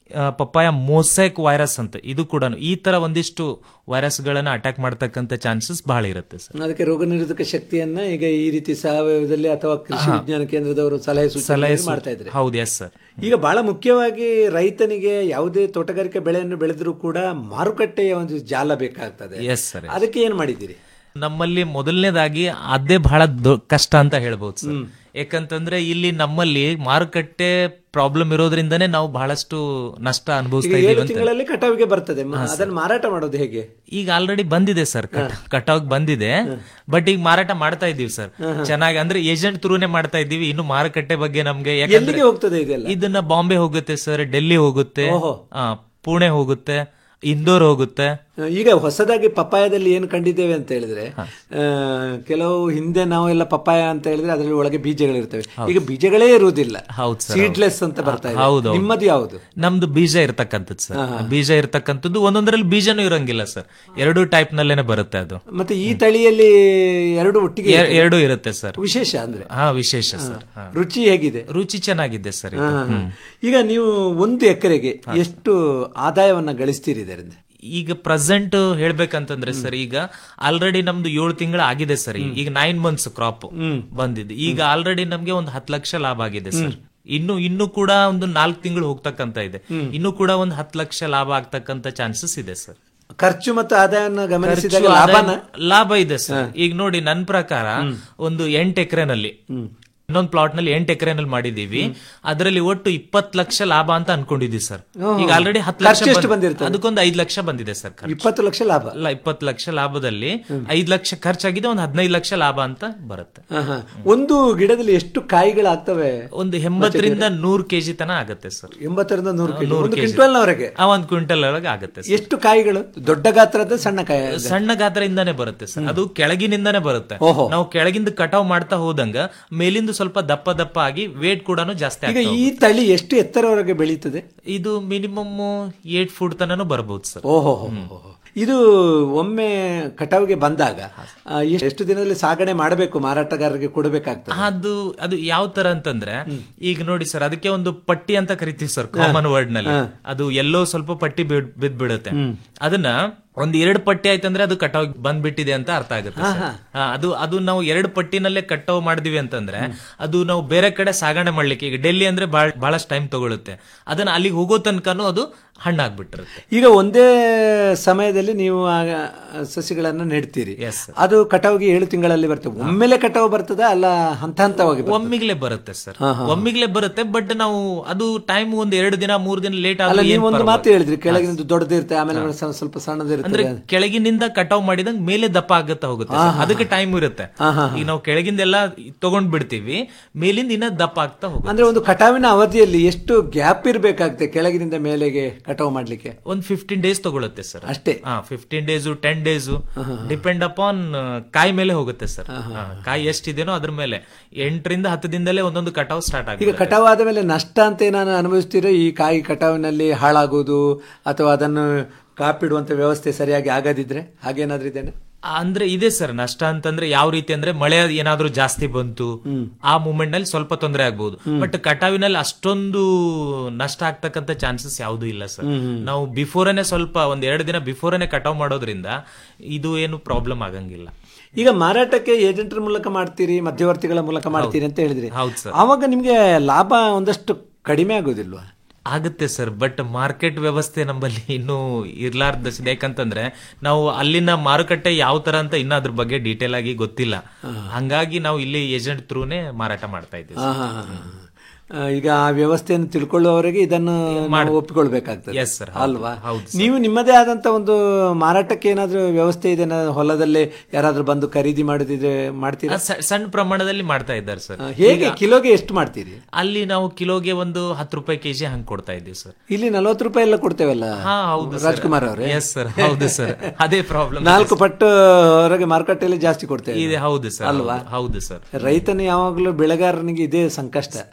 ಆ, ಪಪ್ಪಾಯ ಮೋಸೆಕ್ ವೈರಸ್ ಅಂತ ಇದು ಕೂಡ ಈ ತರ ಒಂದಿಷ್ಟು ವೈರಸ್ ಗಳನ್ನ ಅಟ್ಯಾಕ್ ಮಾಡ್ತಕ್ಕಂಥ ಚಾನ್ಸಸ್ ಬಹಳ ಇರುತ್ತೆ ಸರ್ ಅದಕ್ಕೆ ರೋಗ ನಿರೋಧಕ ಶಕ್ತಿಯನ್ನ ಈಗ ಈ ರೀತಿ ಸಾವಯವದಲ್ಲಿ ಅಥವಾ ಕೃಷಿ ಹಾ. ವಿಜ್ಞಾನ ಕೇಂದ್ರದವರು ಸಲಹೆ ಸಲಹೆ ಸೂಚನೆ ಸೂ- ಮಾಡ್ತಾ ಇದ್ರೆ ಹೌದು ಎಸ್ ಸರ್ ಈಗ ಬಹಳ ಮುಖ್ಯವಾಗಿ ರೈತನಿಗೆ ಯಾವುದೇ ತೋಟಗಾರಿಕೆ ಬೆಳೆಯನ್ನು ಬೆಳೆದರೂ ಕೂಡ ಮಾರುಕಟ್ಟೆಯ ಒಂದು ಜಾಲ ಬೇಕಾಗ್ತದೆ ಎಸ್ ಸರ್ ಅದಕ್ಕೆ ಏನ್ ಮಾಡಿದ್ದೀರಿ ನಮ್ಮಲ್ಲಿ ಮೊದಲನೇದಾಗಿ ಅದೇ ಬಹಳ ದೊ- ಕಷ್ಟ ಅಂತ ಹೇಳ್ಬೋದು ಸರ್ ಯಾಕಂತಂದ್ರೆ ಇಲ್ಲಿ ನಮ್ಮಲ್ಲಿ ಮಾರುಕಟ್ಟೆ ಪ್ರಾಬ್ಲಮ್ ಇರೋದ್ರಿಂದನೇ ನಾವು ಬಹಳಷ್ಟು ನಷ್ಟ ಈಗ ಅನುಭವಿಸ್ತಾ ಏಳು ಇದೀವಿ ಅಂತ ತಿಂಗಳಲ್ಲಿ ಕಟಾವಿಗೆ ಬರ್ತದೆ ಮ- ಹಾ, ಸರ್. ಅದನ್ನು ಮಾರಾಟ ಮಾಡೋದು ಹೇಗೆ ಈಗ ಆಲ್ರೆಡಿ ಬಂದಿದೆ ಸರ್ ಕಟಾವ್ ಬಂದಿದೆ ಬಟ್ ಈಗ ಮಾರಾಟ ಮಾಡ್ತಾ ಇದೀವಿ ಸರ್ ಚೆನ್ನಾಗಿ ಅಂದ್ರೆ ಏಜೆಂಟ್ ಥ್ರೂನೇ ಮಾಡ್ತಾ ಇದೀವಿ ಇನ್ನು ಮಾರುಕಟ್ಟೆ ಬಗ್ಗೆ ನಮ್ಗೆ ಯಾಕಂದ್ರೆ ಎಲ್ಲಿಗೆ ಹೋಗ್ತದೆ ಇದೆಲ್ಲ ಇದನ್ನ ಬಾಂಬೆ ಹೋಗುತ್ತೆ ಸರ್ ಡೆಲ್ಲಿ ಹೋಗುತ್ತೆ ಓಹೋ. ಆ, ಪುಣೆ ಹೋಗುತ್ತೆ ಇಂದೋರ್ ಹೋಗುತ್ತೆ ಈಗ ಹೊಸದಾಗಿ ಪಪ್ಪಾಯದಲ್ಲಿ ಏನು ಕಂಡಿದ್ದೇವೆ ಅಂತ ಹೇಳಿದ್ರೆ ಆ, ಕೆಲವು ಹಿಂದೆ ನಾವೆಲ್ಲ ಪಪ್ಪಾಯ ಅಂತ ಹೇಳಿದ್ರೆ ಅದರಲ್ಲಿ ಒಳಗೆ ಬೀಜಗಳಿರ್ತವೆ ಈಗ ಬೀಜಗಳೇ ಇರುವುದಿಲ್ಲ ಹೌದು ಸರ್ ಸೀಡ್ಲೆಸ್ ಅಂತ ಬರ್ತಾ ಇದೆ ಹೌದು ನಿಮ್ಮದು ಯಾವುದು ನಮ್ದು ಬೀಜ ಇರ್ತಕ್ಕಂಥದ್ದು ಸರ್ ಬೀಜ ಇರ್ತಕ್ಕಂಥದ್ದು ಒಂದೊಂದರಲ್ಲಿ ಬೀಜನೂ ಇರಂಗಿಲ್ಲ ಸರ್ ಎರಡು ಟೈಪ್ ನಲ್ಲೇನೆ ಬರುತ್ತೆ ಅದು ಮತ್ತೆ ಈ ತಳಿಯಲ್ಲಿ ಎರಡು ಒಟ್ಟಿಗೆ ಎ- ಇರ್ತದೆ. ಎರಡು ಇರುತ್ತೆ ಸರ್ ವಿಶೇಷ ಅಂದ್ರೆ ಹಾ ವಿಶೇಷ ಸರ್ ಹಾ. ರುಚಿ ಹೇಗಿದೆ ರುಚಿ ಚೆನ್ನಾಗಿದೆ ಸರ್ ಇದು. ಹಾ, ಹಾ. ಹ್ಮ್. ಈಗ ನೀವು ಒಂದು ಎಕರೆಗೆ ಎಷ್ಟು ಆದಾಯವನ್ನ ಗಳಿಸ್ತೀರಿ ಇದರಿಂದ ಈಗ ಪ್ರೆಸೆಂಟ್ ಹೇಳ್ಬೇಕಂತಂದ್ರೆ ಸರ್ ಈಗ ಆಲ್ರೆಡಿ ನಮ್ದು ಏಳು ತಿಂಗಳು ಆಗಿದೆ ಸರ್ ಈಗ ನೈನ್ ಮಂತ್ಸ್ ಕ್ರಾಪ್ ಬಂದಿದೆ ಈಗ ಆಲ್ರೆಡಿ ನಮ್ಗೆ ಒಂದು ಹತ್ತು ಲಕ್ಷ ಲಾಭ ಆಗಿದೆ ಸರ್ ಇನ್ನು ಇನ್ನು ಕೂಡ ಒಂದು ನಾಲ್ಕು ತಿಂಗಳು ಹೋಗ್ತಕ್ಕಂತ ಇದೆ ಇನ್ನು ಕೂಡ ಒಂದು ಹತ್ತು ಲಕ್ಷ ಲಾಭ ಆಗ್ತಕ್ಕಂತ ಚಾನ್ಸಸ್ ಇದೆ ಸರ್ ಖರ್ಚು ಮತ್ತು ಆದಾಯವನ್ನು ಗಮನಿಸಿದಾಗ ಖರ್ಚು ಲಾಭನ ಆದಾಯ- ಲಾಭ ಇದೆ ಸರ್ ಈಗ ನೋಡಿ ನನ್ನ ಪ್ರಕಾರ ಒಂದು ಎಂಟು ಎಕರೆನಲ್ಲಿ ಇನ್ನೊಂದು ಪ್ಲಾಟ್ ನಲ್ಲಿ ಎಂಟು ಎಕರೆನಲ್ಲಿ ಮಾಡಿದೀವಿ ಅದರಲ್ಲಿ ಒಟ್ಟು ಇಪ್ಪತ್ತು ಲಕ್ಷ ಲಾಭ ಅಂತ ಅನ್ಕೊಂಡಿದೀವಿ ಸರ್ ಓಹೋ. ಈಗ ಆಲ್ರೆಡಿ ಹತ್ತು ಲಕ್ಷ ಖರ್ಚು ಎಷ್ಟು ಬಂದ್- ಬಂದಿರ್ತದೆ? ಅದಕ್ಕೊಂದು ಐದು ಲಕ್ಷ ಬಂದಿದೆ ಸರ್ ಖರ್ಚು. ಇಪ್ಪತ್ತು ಲಕ್ಷ ಲಾಭ ಅಲ್ಲ ಇಪ್ಪತ್ತು ಲಕ್ಷ ಲಾಭದಲ್ಲಿ ಐದು ಲಕ್ಷ ಖರ್ಚಾಗಿದೆ ಒಂದು ಹದಿನೈದು ಲಕ್ಷ ಲಾಭ ಅಂತ ಬರುತ್ತೆ ಹಾ, ಹಾ. ಒಂದು ಗಿಡದಲ್ಲಿ ಎಷ್ಟು ಕಾಯಿಗಳಾಗ್ತವೆ ಒಂದು ಎಂಬತ್ತರಿಂದ ನೂರು ಕೆಜಿ ತನ ಆಗುತ್ತೆ ಸರ್ ಎಂಬತ್ತರಿಂದ ನೂರು ಕೆಜಿ ನೂರು ಒಂದು ಕೆಜಿ. ಕ್ವಿಂಟಲ್ನವರೆಗೆ ಆ, ಒಂದು ಕ್ವಿಂಟಲ್ ಒಳಗೆ ಆಗುತ್ತೆ ಸರ್. ಎಷ್ಟು ಕಾಯಿಗಳು ದೊಡ್ಡ ಗಾತ್ರದ ಸಣ್ಣ ಕಾಯಿ ಸಣ್ಣ ಗಾತ್ರದಿಂದಾನೇ ಬರುತ್ತೆ ಸರ್ ಅದು ಕೆಳಗಿನಿಂದಾನೇ ಬರುತ್ತೆ ಓಹೋ. ನಾವು ಕೆಳಗಿಂದ ಕಟಾವ್ ಮಾಡ್ತಾ ಹೋದಂಗ ಮೇಲಿಂದ ಸ್ವಲ್ಪ ದಪ್ಪ ದಪ್ಪ ಆಗಿ ವೇಟ್ ಕೂಡ ಜಾಸ್ತಿ ಈಗ ಆಗ್ತಾ ಈ ತಳಿ ಎಷ್ಟು ಎತ್ತರವರೆಗೆ ಬೆಳೀತದೆ ಇದು ಮಿನಿಮಮ್ ಏಟ್ ಫುಟ್ ತನನು ಬರಬಹುದು ಸರ್ ಓಹೋ ಇದು ಒಮ್ಮೆ ಕಟಾವಿಗೆ ಬಂದಾಗ ಆ, ಎಷ್ಟ್- ಎಷ್ಟು ದಿನದಲ್ಲಿ ಸಾಗಣೆ ಮಾಡಬೇಕು ಮಾರಾಟಗಾರರಿಗೆ ಕೊಡಬೇಕಾಗ್ತದೆ ಅದು ಅದು ಯಾವ ತರ ಅಂತಂದ್ರೆ ಈಗ ನೋಡಿ ಸರ್ ಅದಕ್ಕೆ ಒಂದು ಪಟ್ಟಿ ಅಂತ ಕರಿತೀವಿ ಸರ್ ಕಾಮನ್ ವರ್ಡ್ ನಲ್ಲಿ ಅದು ಎಲ್ಲೋ ಸ್ವಲ್ಪ ಪಟ್ಟಿ ಬಿಡ್ ಬಿದ್ ಬಿಡುತ್ತೆ ಅದನ್ನ ಒಂದ್ ಎರಡು ಪಟ್ಟಿ ಆಯ್ತಂದ್ರೆ ಅದು ಕಟಾವ್ ಬಂದ್ಬಿಟ್ಟಿದೆ ಅಂತ ಅರ್ಥ ಆಗುತ್ತೆ ಸರ್. ಆ, ಅದು ಅದು ನಾವು ಎರಡು ಪಟ್ಟಿನಲ್ಲೇ ಕಟಾವ್ ಮಾಡಿದ್ವಿ ಅಂತಂದ್ರೆ ಅದು ನಾವು ಬೇರೆ ಕಡೆ ಸಾಗಣೆ ಮಾಡ್ಲಿಕ್ಕೆ ಈಗ ಡೆಲ್ಲಿ ಅಂದ್ರೆ ಬಾಳ್ ಬಹಳಷ್ಟು ಟೈಮ್ ತಗೊಳುತ್ತೆ ಅದನ್ನ ಅಲ್ಲಿಗೆ ಹೋಗೋ ತನಕನೂ ಅದು ಹಣ್ಣಾಗ್ಬಿಟ್ಟಿರುತ್ತೆ ಈಗ ಒಂದೇ ಸಮಯದಲ್ಲಿ ನೀವು ಆ ಸಸಿಗಳನ್ನ ನೆಡ್ತೀರಿ ಅದು ಕಟಾವಿಗೆ ಏಳು ತಿಂಗಳಲ್ಲಿ ಬರ್ತದೆ ಒಮ್ಮೆಲೆ ಕಟಾವು ಬರ್ತದ ಅಲ್ಲ ಹಂತ ಹಂತವಾಗಿ ಬರ್ತದಾ? ಒಮ್ಮಿಗ್ಲೇ ಬರುತ್ತೆ ಸರ್ ಹಾ, ಹಾ. ಒಮ್ಮಿಗ್ಲೇ ಬರುತ್ತೆ ಬಟ್ ನಾವು ಅದು ಟೈಮ್ ಒಂದ್ ಎರಡು ದಿನ ಮೂರ್ ದಿನ ಲೇಟ್ ಅಲ್ಲ ಆದ್ರೆ ನೀವು ಒಂದು ಮಾತು ಹೇಳಿದ್ರಿ ಕೆಳಗಿನ ದೊಡ್ಡದಿರುತ್ತೆ ಆಮೇಲೆ ಸಣ್ಣ- ಸ್ವಲ್ಪ ಅಂದ್ರೆ ಸಣ್ಣದಿರ್ತದೆ ಕೆಳಗಿನಿಂದ ಕಟಾವ್ ಮಾಡಿದಂಗ್ ಮೇಲೆ ದಪ್ಪ ಆಗತ್ತಾ ಹೋಗುತ್ತೆ sir. ಅದಕ್ಕೆ ಟೈಮ್ ಇರುತ್ತೆ ಈಗ ನಾವು ಕೆಳಗಿಂದೆಲ್ಲ ತಗೊಂಡ್ ಬಿಡ್ತೀವಿ ಮೇಲಿಂದ ಇನ್ನ ದಪ್ಪ ಆಗ್ತಾ ಹೋಗುತ್ತೆ ಅಂದ್ರೆ ಒಂದು ಕಟಾವಿನ ಅವಧಿಯಲ್ಲಿ ಎಷ್ಟು ಗ್ಯಾಪ್ ಇರಬೇಕಾಗುತ್ತೆ ಕೆಳಗಿನಿಂದ ಮೇಲೆಗೆ ಕಟಾವು ಮಾಡ್ಲಿಕ್ಕೆ ಒಂದ್ ಫಿಫ್ಟೀನ್ ಡೇಸ್ ತಗೊಳುತ್ತೆ ಸರ್ ಅಷ್ಟೇ ಹಾ fifteen days ten days depend upon ಕಾಯಿ ಮೇಲೆ ಹೋಗುತ್ತೆ ಸರ್ ಕಾಯಿ ಎಷ್ಟಿದೆನೋ ಅದ್ರ ಮೇಲೆ ಎಂಟರಿಂದ ಹತ್ತು ದಿನದಲ್ಲೇ ಒಂದೊಂದು ಕಟಾವ್ ಸ್ಟಾರ್ಟ್ ಈಗ ಆಗುತ್ತೆ ಕಟಾವ್ ಆದ ಮೇಲೆ ನಷ್ಟ ಅಂತ ಏನಾನು ಅನುಭವಿಸ್ತೀರೋ ಈ ಕಾಯಿ ಕಟಾವಿನಲ್ಲಿ ಹಾಳಾಗೋದು ಅಥವಾ ಅದನ್ನು ಕಾಪಿಡುವಂತ ವ್ಯವಸ್ಥೆ ಸರಿಯಾಗಿ ಆಗದಿದ್ರೆ ಹಾಗೇನಾದ್ರೂ ಇದೇನೆ ಅಂದ್ರೆ ಇದೆ ಸರ್ ನಷ್ಟ ಅಂತಂದ್ರೆ ಯಾವ ರೀತಿ ಅಂದ್ರೆ ಮಳೆ ಏನಾದ್ರೂ ಜಾಸ್ತಿ ಬಂತು ಆ ಮೂಮೆಂಟ್ ನಲ್ಲಿ ಸ್ವಲ್ಪ ತೊಂದರೆ ಆಗ್ಬಹುದು ಬಟ್ ಕಟಾವಿನಲ್ಲಿ ಅಷ್ಟೊಂದು ನಷ್ಟ ಆಗ್ತಕ್ಕಂತ ಚಾನ್ಸಸ್ ಯಾವ್ದು ಇಲ್ಲ ಸರ್ ನಾವು ಬಿಫೋರನೆ ಸ್ವಲ್ಪ ಒಂದ್ ಎರಡು ದಿನ ಬಿಫೋರನೆ ಕಟಾವ್ ಮಾಡೋದ್ರಿಂದ ಇದು ಏನು ಪ್ರಾಬ್ಲಮ್ ಆಗಂಗಿಲ್ಲ ಈಗ ಮಾರಾಟಕ್ಕೆ ಏಜೆಂಟರ ಮೂಲಕ ಮಾಡ್ತೀರಿ ಮಧ್ಯವರ್ತಿಗಳ ಮೂಲಕ ಮಾಡ್ತೀರಿ ಅಂತ ಹೇಳಿದ್ರಿ ಹೌದು ಸರ್ ಆವಾಗ ನಿಮ್ಗೆ ಲಾಭ ಒಂದಷ್ಟು ಕಡಿಮೆ ಆಗೋದಿಲ್ವಾ ಆಗುತ್ತೆ ಸರ್ ಬಟ್ ಮಾರ್ಕೆಟ್ ವ್ಯವಸ್ಥೆ ನಮ್ಮಲ್ಲಿ ಇನ್ನೂ ಇರ್ಲಾರ್ದ ಯಾಕಂತಂದ್ರೆ ನಾವು ಅಲ್ಲಿನ ಮಾರುಕಟ್ಟೆ ಯಾವ ತರ ಅಂತ ಇನ್ನ ಅದ್ರ ಬಗ್ಗೆ ಡೀಟೇಲ್ ಆಗಿ ಗೊತ್ತಿಲ್ಲ ಹಂಗಾಗಿ ನಾವು ಇಲ್ಲಿ ಏಜೆಂಟ್ ಥ್ರೂನೇ ಮಾರಾಟ ಮಾಡ್ತಾ ಇದ್ದೀವಿ ಹಾ, ಹಾ, ಹಾ. ಆ, ಈಗ ಆ ವ್ಯವಸ್ಥೆಯನ್ನು ತಿಳ್ಕೊಳ್ಳುವವರೆಗೆ ಇದನ್ನು ನಾವು ಒಪ್ಪಿಕೊಳ್ಬೇಕಾಗ್ತದೆ Yes, sir. ಹೌದು. ಅಲ್ವಾ ಹೌದು, ನೀವು ನಿಮ್ಮದೇ ಆದಂತ ಒಂದು ಮಾರಾಟಕ್ಕೆ ಏನಾದ್ರೂ ವ್ಯವಸ್ಥೆ ಇದೆ ಹೊಲದಲ್ಲೇ ಯಾರಾದ್ರೂ ಬಂದು ಖರೀದಿ ಮಾಡಿದ್ರೆ ಮಾಡ್ತೀರಾ ಆ, ಸ- ಸಣ್ಣ ಪ್ರಮಾಣದಲ್ಲಿ ಮಾಡ್ತಾ ಇದ್ದಾರೆ ಸರ್ ಆ, ಹೇಗೆ ಕಿಲೋಗೆ ಎಷ್ಟು ಮಾಡ್ತೀರಿ ಅಲ್ಲಿ ನಾವು ಕಿಲೋಗೆ ಒಂದು ಹತ್ತು ರೂಪಾಯಿ ಕೆಜಿ ಹಂಗ್ ಕೊಡ್ತಾ ಇದ್ದೀವಿ ಸರ್ ಇಲ್ಲಿ ನಲವತ್ತು ರೂಪಾಯಿ ಎಲ್ಲ ಕೊಡ್ತೇವಲ್ಲ ಹಾ ಹೌದು sir. ರಾಜ್ಕುಮಾರ್ ಅವರೇ ಎಸ್ ಸರ್ ಹೌದು ಸರ್ ಅದೇ ಪ್ರಾಬ್ಲಮ್ ನಾಲ್ಕು ಪಟ್ಟು ಹೊರಗೆ ಮಾರುಕಟ್ಟೆಯಲ್ಲಿ ಜಾಸ್ತಿ ಕೊಡ್ತೇವೆ ಇದೆ ಹೌದು ಸರ್ ಅಲ್ವಾ ಹೌದು ಸರ್ ರೈತನು ಯಾವಾಗಲೂ ಬೆಳೆಗಾರನಿಗೆ ಇದೇ ಸಂಕಷ್ಟ ಹೌದು ಅಲ್ವಾ?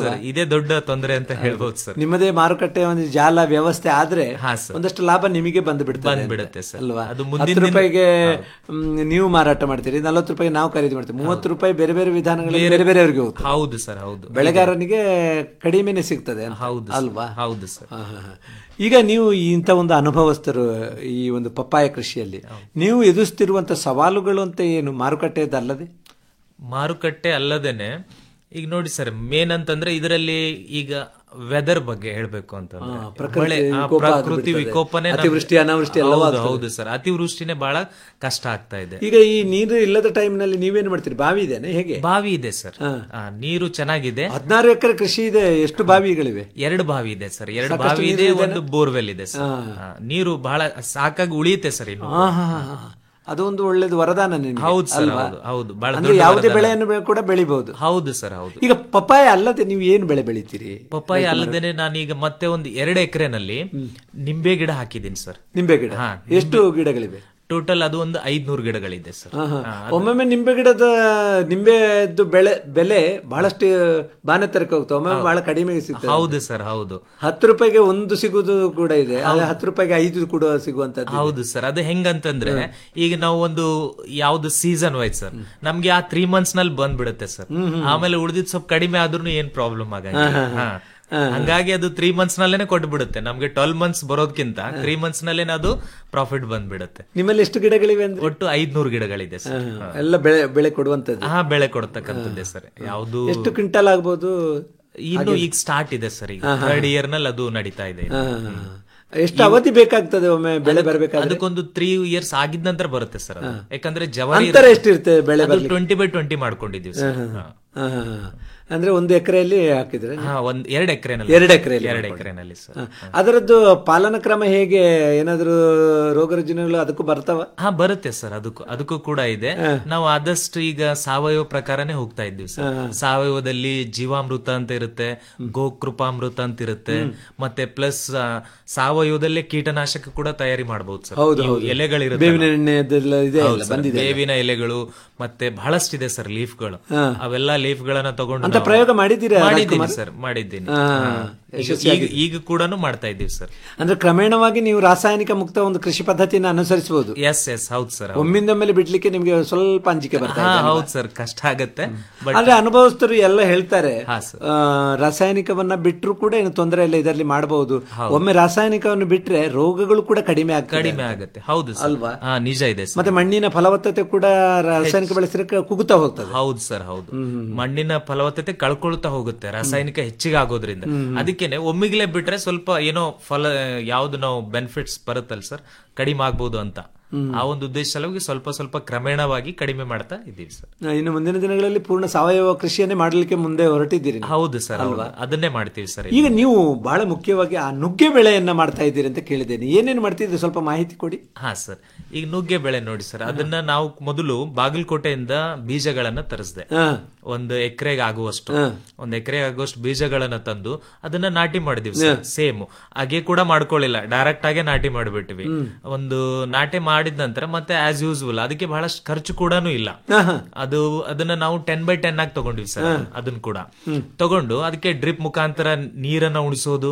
ಸರ್ ಇದೇ ದೊಡ್ಡ ತೊಂದರೆ ಅಂತ ಹೇಳ್ಬೋದು ಸರ್ ನಿಮ್ಮದೇ ಮಾರುಕಟ್ಟೆ ಒಂದು ಜಾಲ ವ್ಯವಸ್ಥೆ ಆದ್ರೆ ಹಾ, ಸರ್. ಒಂದಷ್ಟು ಲಾಭ ನಿಮಗೆ ಬಂದು ಬಿಡ್ತದೆ ಅಂತ. ಬಂದ್ಬಿಡುತ್ತೆ ಸರ್. ಅಲ್ವಾ ಅದು ಹತ್ತು ಮುಂದಿನ ದಿನ- ರೂಪಾಯಿಗೆ ಮ್, ನೀವು ಮಾರಾಟ ಮಾಡ್ತೀರಿ ನಲವತ್ತು ರೂಪಾಯಿ ನಾವು ಖರೀದಿ ಮಾಡ್ತೀವಿ ಮೂವತ್ತು ರೂಪಾಯಿ ಬೇರೆ ಬೇರೆ ವಿಧಾನಗಳಲ್ಲಿ ಬೇರೆ ಬೇರೆಯವರಿಗೆ ಹೋಗ್ತದೆ ಹೌದು ಸರ್ ಹೌದು ಬೆಳೆಗಾರನಿಗೆ ಕಡಿಮೆನೆ ಸಿಗ್ತದೆ ಅಂತ. ಹೌದು ಅಲ್ವಾ ಹೌದು ಸರ್ ಹಾ, ಹಾ, ಹಾ. ಈಗ ನೀವು ಇಂಥ ಒಂದು ಅನುಭವಸ್ಥರು ಈ ಒಂದು ಪಪ್ಪಾಯ ಕೃಷಿಯಲ್ಲಿ ನೀವು ಎದುರಿಸ್ತಿರುವಂತ ಸವಾಲುಗಳು ಅಂತ ಏನು ಮಾರುಕಟ್ಟೆದಲ್ಲದೆ ಮಾರುಕಟ್ಟೆ ಅಲ್ಲದೇನೆ ಈಗ ನೋಡಿ ಸರ್ ಮೇನ್ ಅಂತಂದ್ರೆ ಇದರಲ್ಲಿ ಈಗ ವೆದರ್ ಬಗ್ಗೆ ಹೇಳ್ಬೇಕು ಅಂತಂದ್ರೆ ಹಾ, ಪ್ರಕೃತಿ ಮಳೆ- ಆ, ವಿಕೋಪ ಪ್ರಕೃತಿ ಆಗ್ಬಿಡ್ತದೆ. ವಿಕೋಪನೇ ನಮ್ಗೆ- ಅತಿವೃಷ್ಟಿ, ಅನಾವೃಷ್ಟಿ ಎಲ್ಲವೂ ಹೌದು, ಆಗ್ತದೆ. ಹೌದು ಸರ್ ಅತಿವೃಷ್ಟಿನೇ ಬಹಳ ಕಷ್ಟ ಆಗ್ತಾ ಇದೆ ಈಗ ಈ ನೀರು ಇಲ್ಲದ ಟೈಮ್ನಲ್ಲಿ ನೀವೇನು ಮಾಡ್ತೀರಿ ಬಾವಿ ಇದೇನೆ ಹೇಗೆ ಬಾವಿ ಇದೆ ಸರ್ ಆ, ನೀರು ಚೆನ್ನಾಗಿದೆ ಹದಿನಾರು ಎಕರೆ ಕೃಷಿ ಇದೆ ಎಷ್ಟು ಬಾವಿಗಳಿವೆ ಎರಡು ಬಾವಿ ಇದೆ ಸರ್ ಎರಡು ಸಾಕಷ್ಟು ಬಾವಿ ನೀರು ಇದೆ ಇದೆನಾ? ಒಂದು ಬೋರ್ವೆಲ್ ಇದೆ ಸರ್ ಆ, ನೀರು ಬಹಳ ಸಾಕಾಗಿ ಉಳಿಯುತ್ತೆ ಸರ್ ಇನ್ನು ಹಾ, ಹಾ, ಹಾ, ಹಾ. ಅದೊಂದು ಒಳ್ಳೇದು ವರದಾನ ನಿಮ್ಗೆ ಹೌದು ಸರ್ ಅಲ್ವಾ? ಹೌದು ಹೌದು ಬಹಳ ಅಂದ್ರೆ ದೊಡ್ಡ ಯಾವುದೇ ವರದಾನ. ಬೆಳೆಯನ್ನು ಬೆ- ಕೂಡ ಬೆಳಿಬಹುದು ಹೌದು ಸರ್ ಹೌದು ಈಗ ಪಪ್ಪಾಯ ಅಲ್ಲದೆ ನೀವು ಏನು ಬೆಳೆ ಬೆಳಿತೀರಿ ಪಪ್ಪಾಯ ಅಲ್ಲದೇನೆ ನಾನೀಗ ಮತ್ತೆ ಒಂದು ಎರಡು ಎಕರೆನಲ್ಲಿ ನಿಂಬೆ ಗಿಡ ಹಾಕಿದ್ದೀನಿ ಸರ್ ನಿಂಬೆ ಗಿಡ ಹಾ, ಎಷ್ಟು ಗಿಡಗಳಿವೆ ಟೋಟಲ್ ಅದು ಒಂದು ಐದ್ನೂರು ಗಿಡಗಳಿದೆ ಸರ್ ಹಾ, ಹಾ. ಹಾ, ಒಮ್ಮೊಮ್ಮೆ ನಿಂಬೆ ಗಿಡದ ನಿಂಬೆದ್ದು ಬೆಳೆ ಬೆಲೆ ಬಹಳಷ್ಟು ಬಾನೆ ತರಕ್ಕೆ ಹೋಗ್ತದೆ ಒಮ್ಮೊಮ್ಮೆ ಬಹಳ ಕಡಿಮೆ ಸಿಗ್ತದೆ ಹೌದು ಸರ್ ಹೌದು ಹತ್ತು ರೂಪಾಯಿಗೆ ಒಂದು ಸಿಗುವುದು ಕೂಡ ಇದೆ ಆದ್ರೆ ಹತ್ತು ರೂಪಾಯಿಗೆ ಐದು ಕೂಡ ಸಿಗುವಂತದ್ದು ಇದೆ. ಹೌದು ಸರ್ ಅದು ಹೆಂಗಂತಂದ್ರೆ ಈಗ ನಾವು ಒಂದು ಯಾವ್ದು ಸೀಸನ್ ವೈಸ್ ಸರ್ ನಮ್ಗೆ ಆ ತ್ರೀ ಮಂತ್ಸ್ ನಲ್ಲಿ ಬಂದ್ಬಿಡುತ್ತೆ ಸರ್ ಆಮೇಲೆ ಉಳಿದಿದ್ ಸ್ವಲ್ಪ ಕಡಿಮೆ ಆದ್ರೂ ಏನ್ ಪ್ರಾಬ್ಲಮ್ ಆಗಂಗಿಲ್ಲ ಹಾ. ಹಂಗಾಗಿ ಅದು ತ್ರೀ ಮಂತ್ಸ್ ನಲ್ಲೇನೆ ಕೊಟ್ಬಿಡುತ್ತೆ ನಮ್ಗೆ ಟ್ವೆಲ್ ಮಂತ್ಸ್ ಬರೋದ್ಕಿಂತ ತ್ರೀ ಮಂತ್ಸ್ ನಲ್ಲೇನೆ ಅದು ಪ್ರಾಫಿಟ್ ಬಂದ್ಬಿಡುತ್ತೆ ನಿಮ್ಮಲ್ಲಿ ಎಷ್ಟು ಗಿಡಗಳಿವೆ ಅಂದ್ರೆ ಒಟ್ಟು ಐದ್ನೂರು ಗಿಡಗಳಿದೆ ಸರ್ ಹಾ, ಎಲ್ಲ ಬೆಳೆ ಬೆಳೆ ಕೊಡುವಂತದ್ದು ಹಾ ಬೆಳೆ ಕೊಡ್ತಕ್ಕಂಥದ್ದೇ ಸರ್ ಯಾವ್ದು ಎಷ್ಟು ಕ್ವಿಂಟಲ್ ಆಗ್ಬೋದು ಇನ್ನು ಈಗ ಸ್ಟಾರ್ಟ್ ಇದೆ ಸರ್ ಈಗ ಥರ್ಡ್ ಇಯರ್ ನಲ್ಲಿ ಅದು ನಡೀತಾ ಇದೆ ಇನ್ನು. ಹಾ, ಹಾ. ಎಷ್ಟು ಅವಧಿ ಬೇಕಾಗ್ತದೆ ಒಮ್ಮೆ ಬೆಳೆ ಬರಬೇಕಾದ್ರೆ ಅದಕ್ಕೊಂದು ತ್ರೀ ಇಯರ್ಸ್ ಆಗಿದ ನಂತರ ಬರುತ್ತೆ ಸರ್ ಅದು ಯಾಕಂದ್ರೆ ಜವಾರಿ ಅಂತರ ಎಷ್ಟಿರುತ್ತೆ ಬೆಳೆ ಬರ್ಲಿಕ್ಕೆ? ಟ್ವೆಂಟಿ ಬೈ ಟ್ವೆಂಟಿ ಮಾಡ್ಕೊಂಡಿದೀವಿ ಸರ್ ಹಾ. ಹಾ, ಹಾ, ಹಾ. ಅಂದ್ರೆ ಒಂದು ಎಕರೆಯಲ್ಲಿ ಹಾಕಿದ್ರೆ ಹಾ ಒಂದ್ ಎರಡ್ ಎಕರೆನಲ್ಲಿ ಎರಡು ಎಕರೆಯಲ್ಲಿ ಎರಡ್ ಮಾಡ್ಕೊಳ್ಳಿ. ಎಕರೆನಲ್ಲಿ ಸರ್ ಹಾ. ಅದರದ್ದು ಪಾಲನಾ ಕ್ರಮ ಹೇಗೆ ಏನಾದ್ರು ರೋಗ ರುಜಿನಗಳು ಅದಕ್ಕೂ ಬರ್ತಾವ ಹಾ ಬರುತ್ತೆ ಸರ್ ಅದಕ್ಕೂ ಅದಕ್ಕೂ ಕೂಡ ಇದೆ ನಾವು ಆದಷ್ಟು ಈಗ ಸಾವಯವ ಪ್ರಕಾರನೇ ಹೋಗ್ತಾ ಇದ್ದೀವಿ ಸರ್ ಸಾವಯವದಲ್ಲಿ ಜೀವಾಮೃತ ಅಂತ ಇರುತ್ತೆ ಗೋಕೃಪಾಮೃತ ಅಂತ ಇರುತ್ತೆ ಮತ್ತೆ ಪ್ಲಸ್ ಸಾವಯವದಲ್ಲೇ ಕೀಟನಾಶಕ ಕೂಡ ತಯಾರಿ ಮಾಡಬಹುದು ಸರ್ ಹೌದು, ಇವು ಹೌದು. ಎಲೆಗಳಿರುತ್ತೆ ಬೇವಿನ ಎಣ್ಣೆದೆಲ್ಲ ಇದೆ ಹೌದು ಅಲ್ಲ, ಸರ್, ಬಂದಿದೆ ಅಲ್ಲ. ಬೇವಿನ ಎಲೆಗಳು ಮತ್ತೆ ಬಹಳಷ್ಟಿದೆ ಸರ್ ಲೀಫ್ಗಳು ಹಾ. ಅವೆಲ್ಲ ಲೀಫ್ ಗಳನ್ನ ತಗೊಂಡು ಅಂತ ನಾವು- ಪ್ರಯೋಗ ಮಾಡಿದ್ದೀರಾ, ಮಾಡಿದ್ದೀನಿ ರಾಜ್ಕುಮಾರ್? ಸರ್ ಮಾಡಿದ್ದೀನಿ ಹಾ, ಹಾ. ಈಗ- ಯಶಸ್ವಿಯಾಗಿ. ಈಗ- ಈಗ ಕೂಡ ಮಾಡ್ತಾ ಇದ್ದೀವಿ ಸರ್ ಅಂದ್ರೆ ಕ್ರಮೇಣವಾಗಿ ನೀವು ರಾಸಾಯನಿಕ ಮುಕ್ತ ಒಂದು ಕೃಷಿ ಪದ್ಧತಿನ ಅನುಸರಿಸಬಹುದು ಎಸ್ ಎಸ್ ಹೌದು ಸರ್ ಒಮ್ಮಿಂದೊಮ್ಮೆಲೆ ಬಿಡ್ಲಿಕ್ಕೆ ನಿಮ್ಗೆ ಸ್ವಲ್ಪ ಅಂಜಿಕೆ ಬರ್ತಾ ಹಾ ಇದೆ ಅಲ್ವಾ? ಹೌದು ಸರ್ ಕಷ್ಟ ಆಗತ್ತೆ ಬಟ್ ಆದ್ರೆ ಅನುಭವಸ್ಥರು ಎಲ್ಲ ಹೇಳ್ತಾರೆ ಹಾ, ಸರ್. ಆ, ರಾಸಾಯನಿಕವನ್ನ ಬಿಟ್ಟರು ಕೂಡ ಏನು ತೊಂದರೆ ಇಲ್ಲ ಇದರಲ್ಲಿ ಮಾಡಬಹುದು ಒಮ್ಮೆ ರಾಸಾಯನಿಕವನ್ನು ಬಿಟ್ರೆ ರೋಗಗಳು ಕೂಡ ಕಡಿಮೆ ಆಗ್ತದೆ ಕಡಿಮೆ ಆಗತ್ತೆ ಹೌದು ಸರ್ ಅಲ್ವಾ? ಹಾ ನಿಜ ಇದೆ ಸರ್ ಮತ್ತೆ ಮಣ್ಣಿನ ಫಲವತ್ತತೆ ಕೂಡ ರಾಸಾಯನಿಕ ಬೆಳೆಸಿದ್ರೆ ಕುಗ್ಗುತ್ತಾ ಹೋಗ್ತದೆ ಹೌದು ಸರ್ ಹೌದು ಮಣ್ಣಿನ ಫಲವತ್ತತೆ ಕಳ್ಕೊಳ್ತಾ ಹೋಗುತ್ತೆ ರಾಸಾಯನಿಕ ಹೆಚ್ಚಿಗೆ ಆಗೋದ್ರಿಂದ ಅದಕ್ಕೇನೆ ಒಮ್ಮಿಗ್ಲೇ ಬಿಟ್ರೆ ಸ್ವಲ್ಪ ಏನೋ ಫಲ ಯಾವ್ದು ನಾವು ಬೆನಿಫಿಟ್ಸ್ ಬರುತ್ತಲ್ಲ ಸರ್ ಕಡಿಮೆ ಆಗ್ಬೋದು ಅಂತ ಆ ಒಂದು ಉದ್ದೇಶ ಸಲುವಾಗಿ ಸ್ವಲ್ಪ ಸ್ವಲ್ಪ ಕ್ರಮೇಣವಾಗಿ ಕಡಿಮೆ ಮಾಡ್ತಾ ಇದ್ದೀವಿ ಸರ್ ಆ, ಇನ್ನು ಮುಂದಿನ ದಿನಗಳಲ್ಲಿ ಪೂರ್ಣ ಸಾವಯವ ಕೃಷಿಯನ್ನೇ ಮಾಡಲಿಕ್ಕೆ ಮುಂದೆ ಹೊರಟಿದ್ದೀರಿ ನೀವು. ಹೌದು ಸರ್ ಹೌದು. ಅದನ್ನೇ ಮಾಡ್ತೀವಿ ಸರ್ ಈಗ ನೀವು ಬಹಳ ಮುಖ್ಯವಾಗಿ ಆ ನುಗ್ಗೆ ಬೆಳೆಯನ್ನ ಮಾಡ್ತಾ ಇದ್ದೀರಿ ಅಂತ ಕೇಳಿದ್ದೇನೆ ಏನೇನು ಮಾಡ್ತಿದ್ರೆ ಸ್ವಲ್ಪ ಮಾಹಿತಿ ಕೊಡಿ ಹಾ ಸರ್ ಈಗ ನುಗ್ಗೆ ಬೆಳೆ ನೋಡಿ ಸರ್ ಅದನ್ನ ನಾವು ಮೊದಲು ಬಾಗಲಕೋಟೆಯಿಂದ ಬೀಜಗಳನ್ನ ತರಿಸ್ದೆ ಹಾ. ಒಂದು ಎಕರೆಗೆ ಆಗುವಷ್ಟು ಒಂದ್ ಎಕರೆಗೆ ಆಗುವಷ್ಟು ಬೀಜಗಳನ್ನ ತಂದು ಅದನ್ನ ನಾಟಿ ಮಾಡಿದ್ವಿ ಸರ್ ಸೇಮ್ ಹಾಗೆ ಕೂಡ ಮಾಡ್ಕೊಳ್ಳಿಲ್ಲ ಡೈರೆಕ್ಟ್ ಆಗೇ ನಾಟಿ ಮಾಡ್ಬಿಟ್ವಿ ಒಂದು ನಾಟಿ ಮಾಡಿದ ನಂತರ ಮತ್ತೆ ಆಸ್ ಯೂಸ್ಫುಲ್ ಅದಕ್ಕೆ ಬಹಳಷ್ಟು ಖರ್ಚು ಕೂಡ ಇಲ್ಲ ಅದು ಅದನ್ನ ನಾವು ಟೆನ್ ಬೈ ಟೆನ್ ಆಗಿ ತಗೊಂಡಿವಿ ಸರ್ ಅದನ್ನ ಕೂಡ ತಗೊಂಡು ಅದಕ್ಕೆ ಡ್ರಿಪ್ ಮುಖಾಂತರ ನೀರನ್ನ ಉಣಿಸೋದು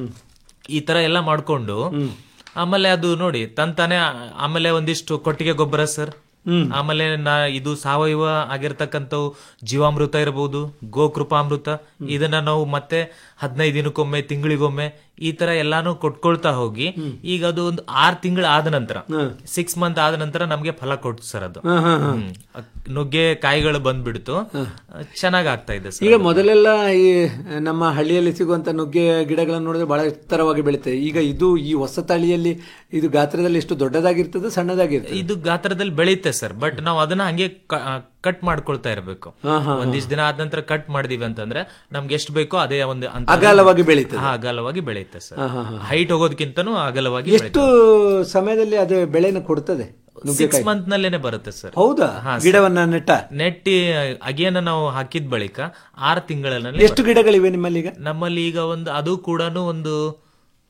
ಈ ತರ ಎಲ್ಲ ಮಾಡ್ಕೊಂಡು ಆಮೇಲೆ ಅದು ನೋಡಿ ತಂತಾನೆ ಆಮೇಲೆ ಒಂದಿಷ್ಟು ಕೊಟ್ಟಿಗೆ ಗೊಬ್ಬರ ಸರ್ ಆಮೇಲೆ ನಾ ಇದು ಸಾವಯವ ಆಗಿರ್ತಕ್ಕಂಥವು ಜೀವಾಮೃತ ಇರಬಹುದು ಗೋಕೃಪಾಮೃತ ಇದನ್ನ ನಾವು ಮತ್ತೆ ಹದಿನೈದು ದಿನಕ್ಕೊಮ್ಮೆ ತಿಂಗಳಿಗೊಮ್ಮೆ ಈ ತರ ಎಲ್ಲಾನು ಕೊಟ್ಕೊಳ್ತಾ ಹೋಗಿ ಈಗ ಅದು ಒಂದು ಆರ್ ತಿಂಗಳು ಆದ ನಂತರ ಸಿಕ್ಸ್ ಮಂತ್ ಆದ ನಂತರ ನಮ್ಗೆ ಫಲ ಕೊಡ್ತು ಸರ್ ಅದು ಹ್ಮ್. ನುಗ್ಗೆ ಕಾಯಿಗಳು ಬಂದ್ಬಿಡ್ತು ಚೆನ್ನಾಗ್ ಆಗ್ತಾ ಇದೆ ಸರ್ ಈಗ ಮೊದಲೆಲ್ಲ ಈ ನಮ್ಮ ಹಳ್ಳಿಯಲ್ಲಿ ಸಿಗುವಂತ ನುಗ್ಗೆ ಗಿಡಗಳನ್ನು ನೋಡಿದ್ರೆ ಬಹಳ ಎತ್ತರವಾಗಿ ಬೆಳೀತದೆ ಈಗ ಇದು ಈ ಹೊಸ ತಳಿಯಲ್ಲಿ ಇದು ಗಾತ್ರದಲ್ಲಿ ಎಷ್ಟು ದೊಡ್ಡದಾಗಿರ್ತದೆ ಸಣ್ಣದಾಗಿರ್ತದೆ ಇದು ಗಾತ್ರದಲ್ಲಿ ಬೆಳೆಯುತ್ತೆ ಸರ್ ಬಟ್ ನಾವು ಅದನ್ನ ಹಂಗೆ ಕಟ್ ಮಾಡ್ಕೊಳ್ತಾ ಇರಬೇಕು ಒಂದಿಷ್ಟು ದಿನ ಆದ ನಂತರ ಕಟ್ ಮಾಡಿದೀವಿ ಅಂತಂದ್ರೆ ನಮ್ಗೆ ಎಷ್ಟು ಬೇಕೋ ಅದೇ ಒಂದು ಅಂತ ಅಗಲವಾಗಿ ಬೆಳೀತದೆ. ಹಾ, ಅಗಲವಾಗಿ ಬೆಳೆಯುತ್ತೆ ಸರ್ ಹೈಟ್ ಹೋಗೋದಕ್ಕಿಂತನೂ ಅಗಲವಾಗಿ ಎಷ್ಟು ಸಮಯದಲ್ಲಿ ಅದು ಬೆಳೆನ ಕೊಡ್ತದೆ ಸಿಕ್ಸ್ ನುಗ್ಗೆಕಾಯಿ ಮಂತ್ ನಲ್ಲೇನೆ ಬರುತ್ತೆ ಸರ್ ಹೌದಾ ಹಾ, ಸರ್. ಗಿಡವನ್ನ ನೆಟ್ಟ ನೆಟ್ಟಿ ಅಗೇನ ನಾವು ಹಾಕಿದ ಬಳಿಕ ಆರು ತಿಂಗಳಲ್ಲಿ ಎಷ್ಟು ಗಿಡಗಳಿವೆ ನಿಮ್ಮಲ್ಲಿ ಈಗ ನಮ್ಮಲ್ಲಿ ಈಗ ಒಂದು ಅದು ಕೂಡ ಒಂದು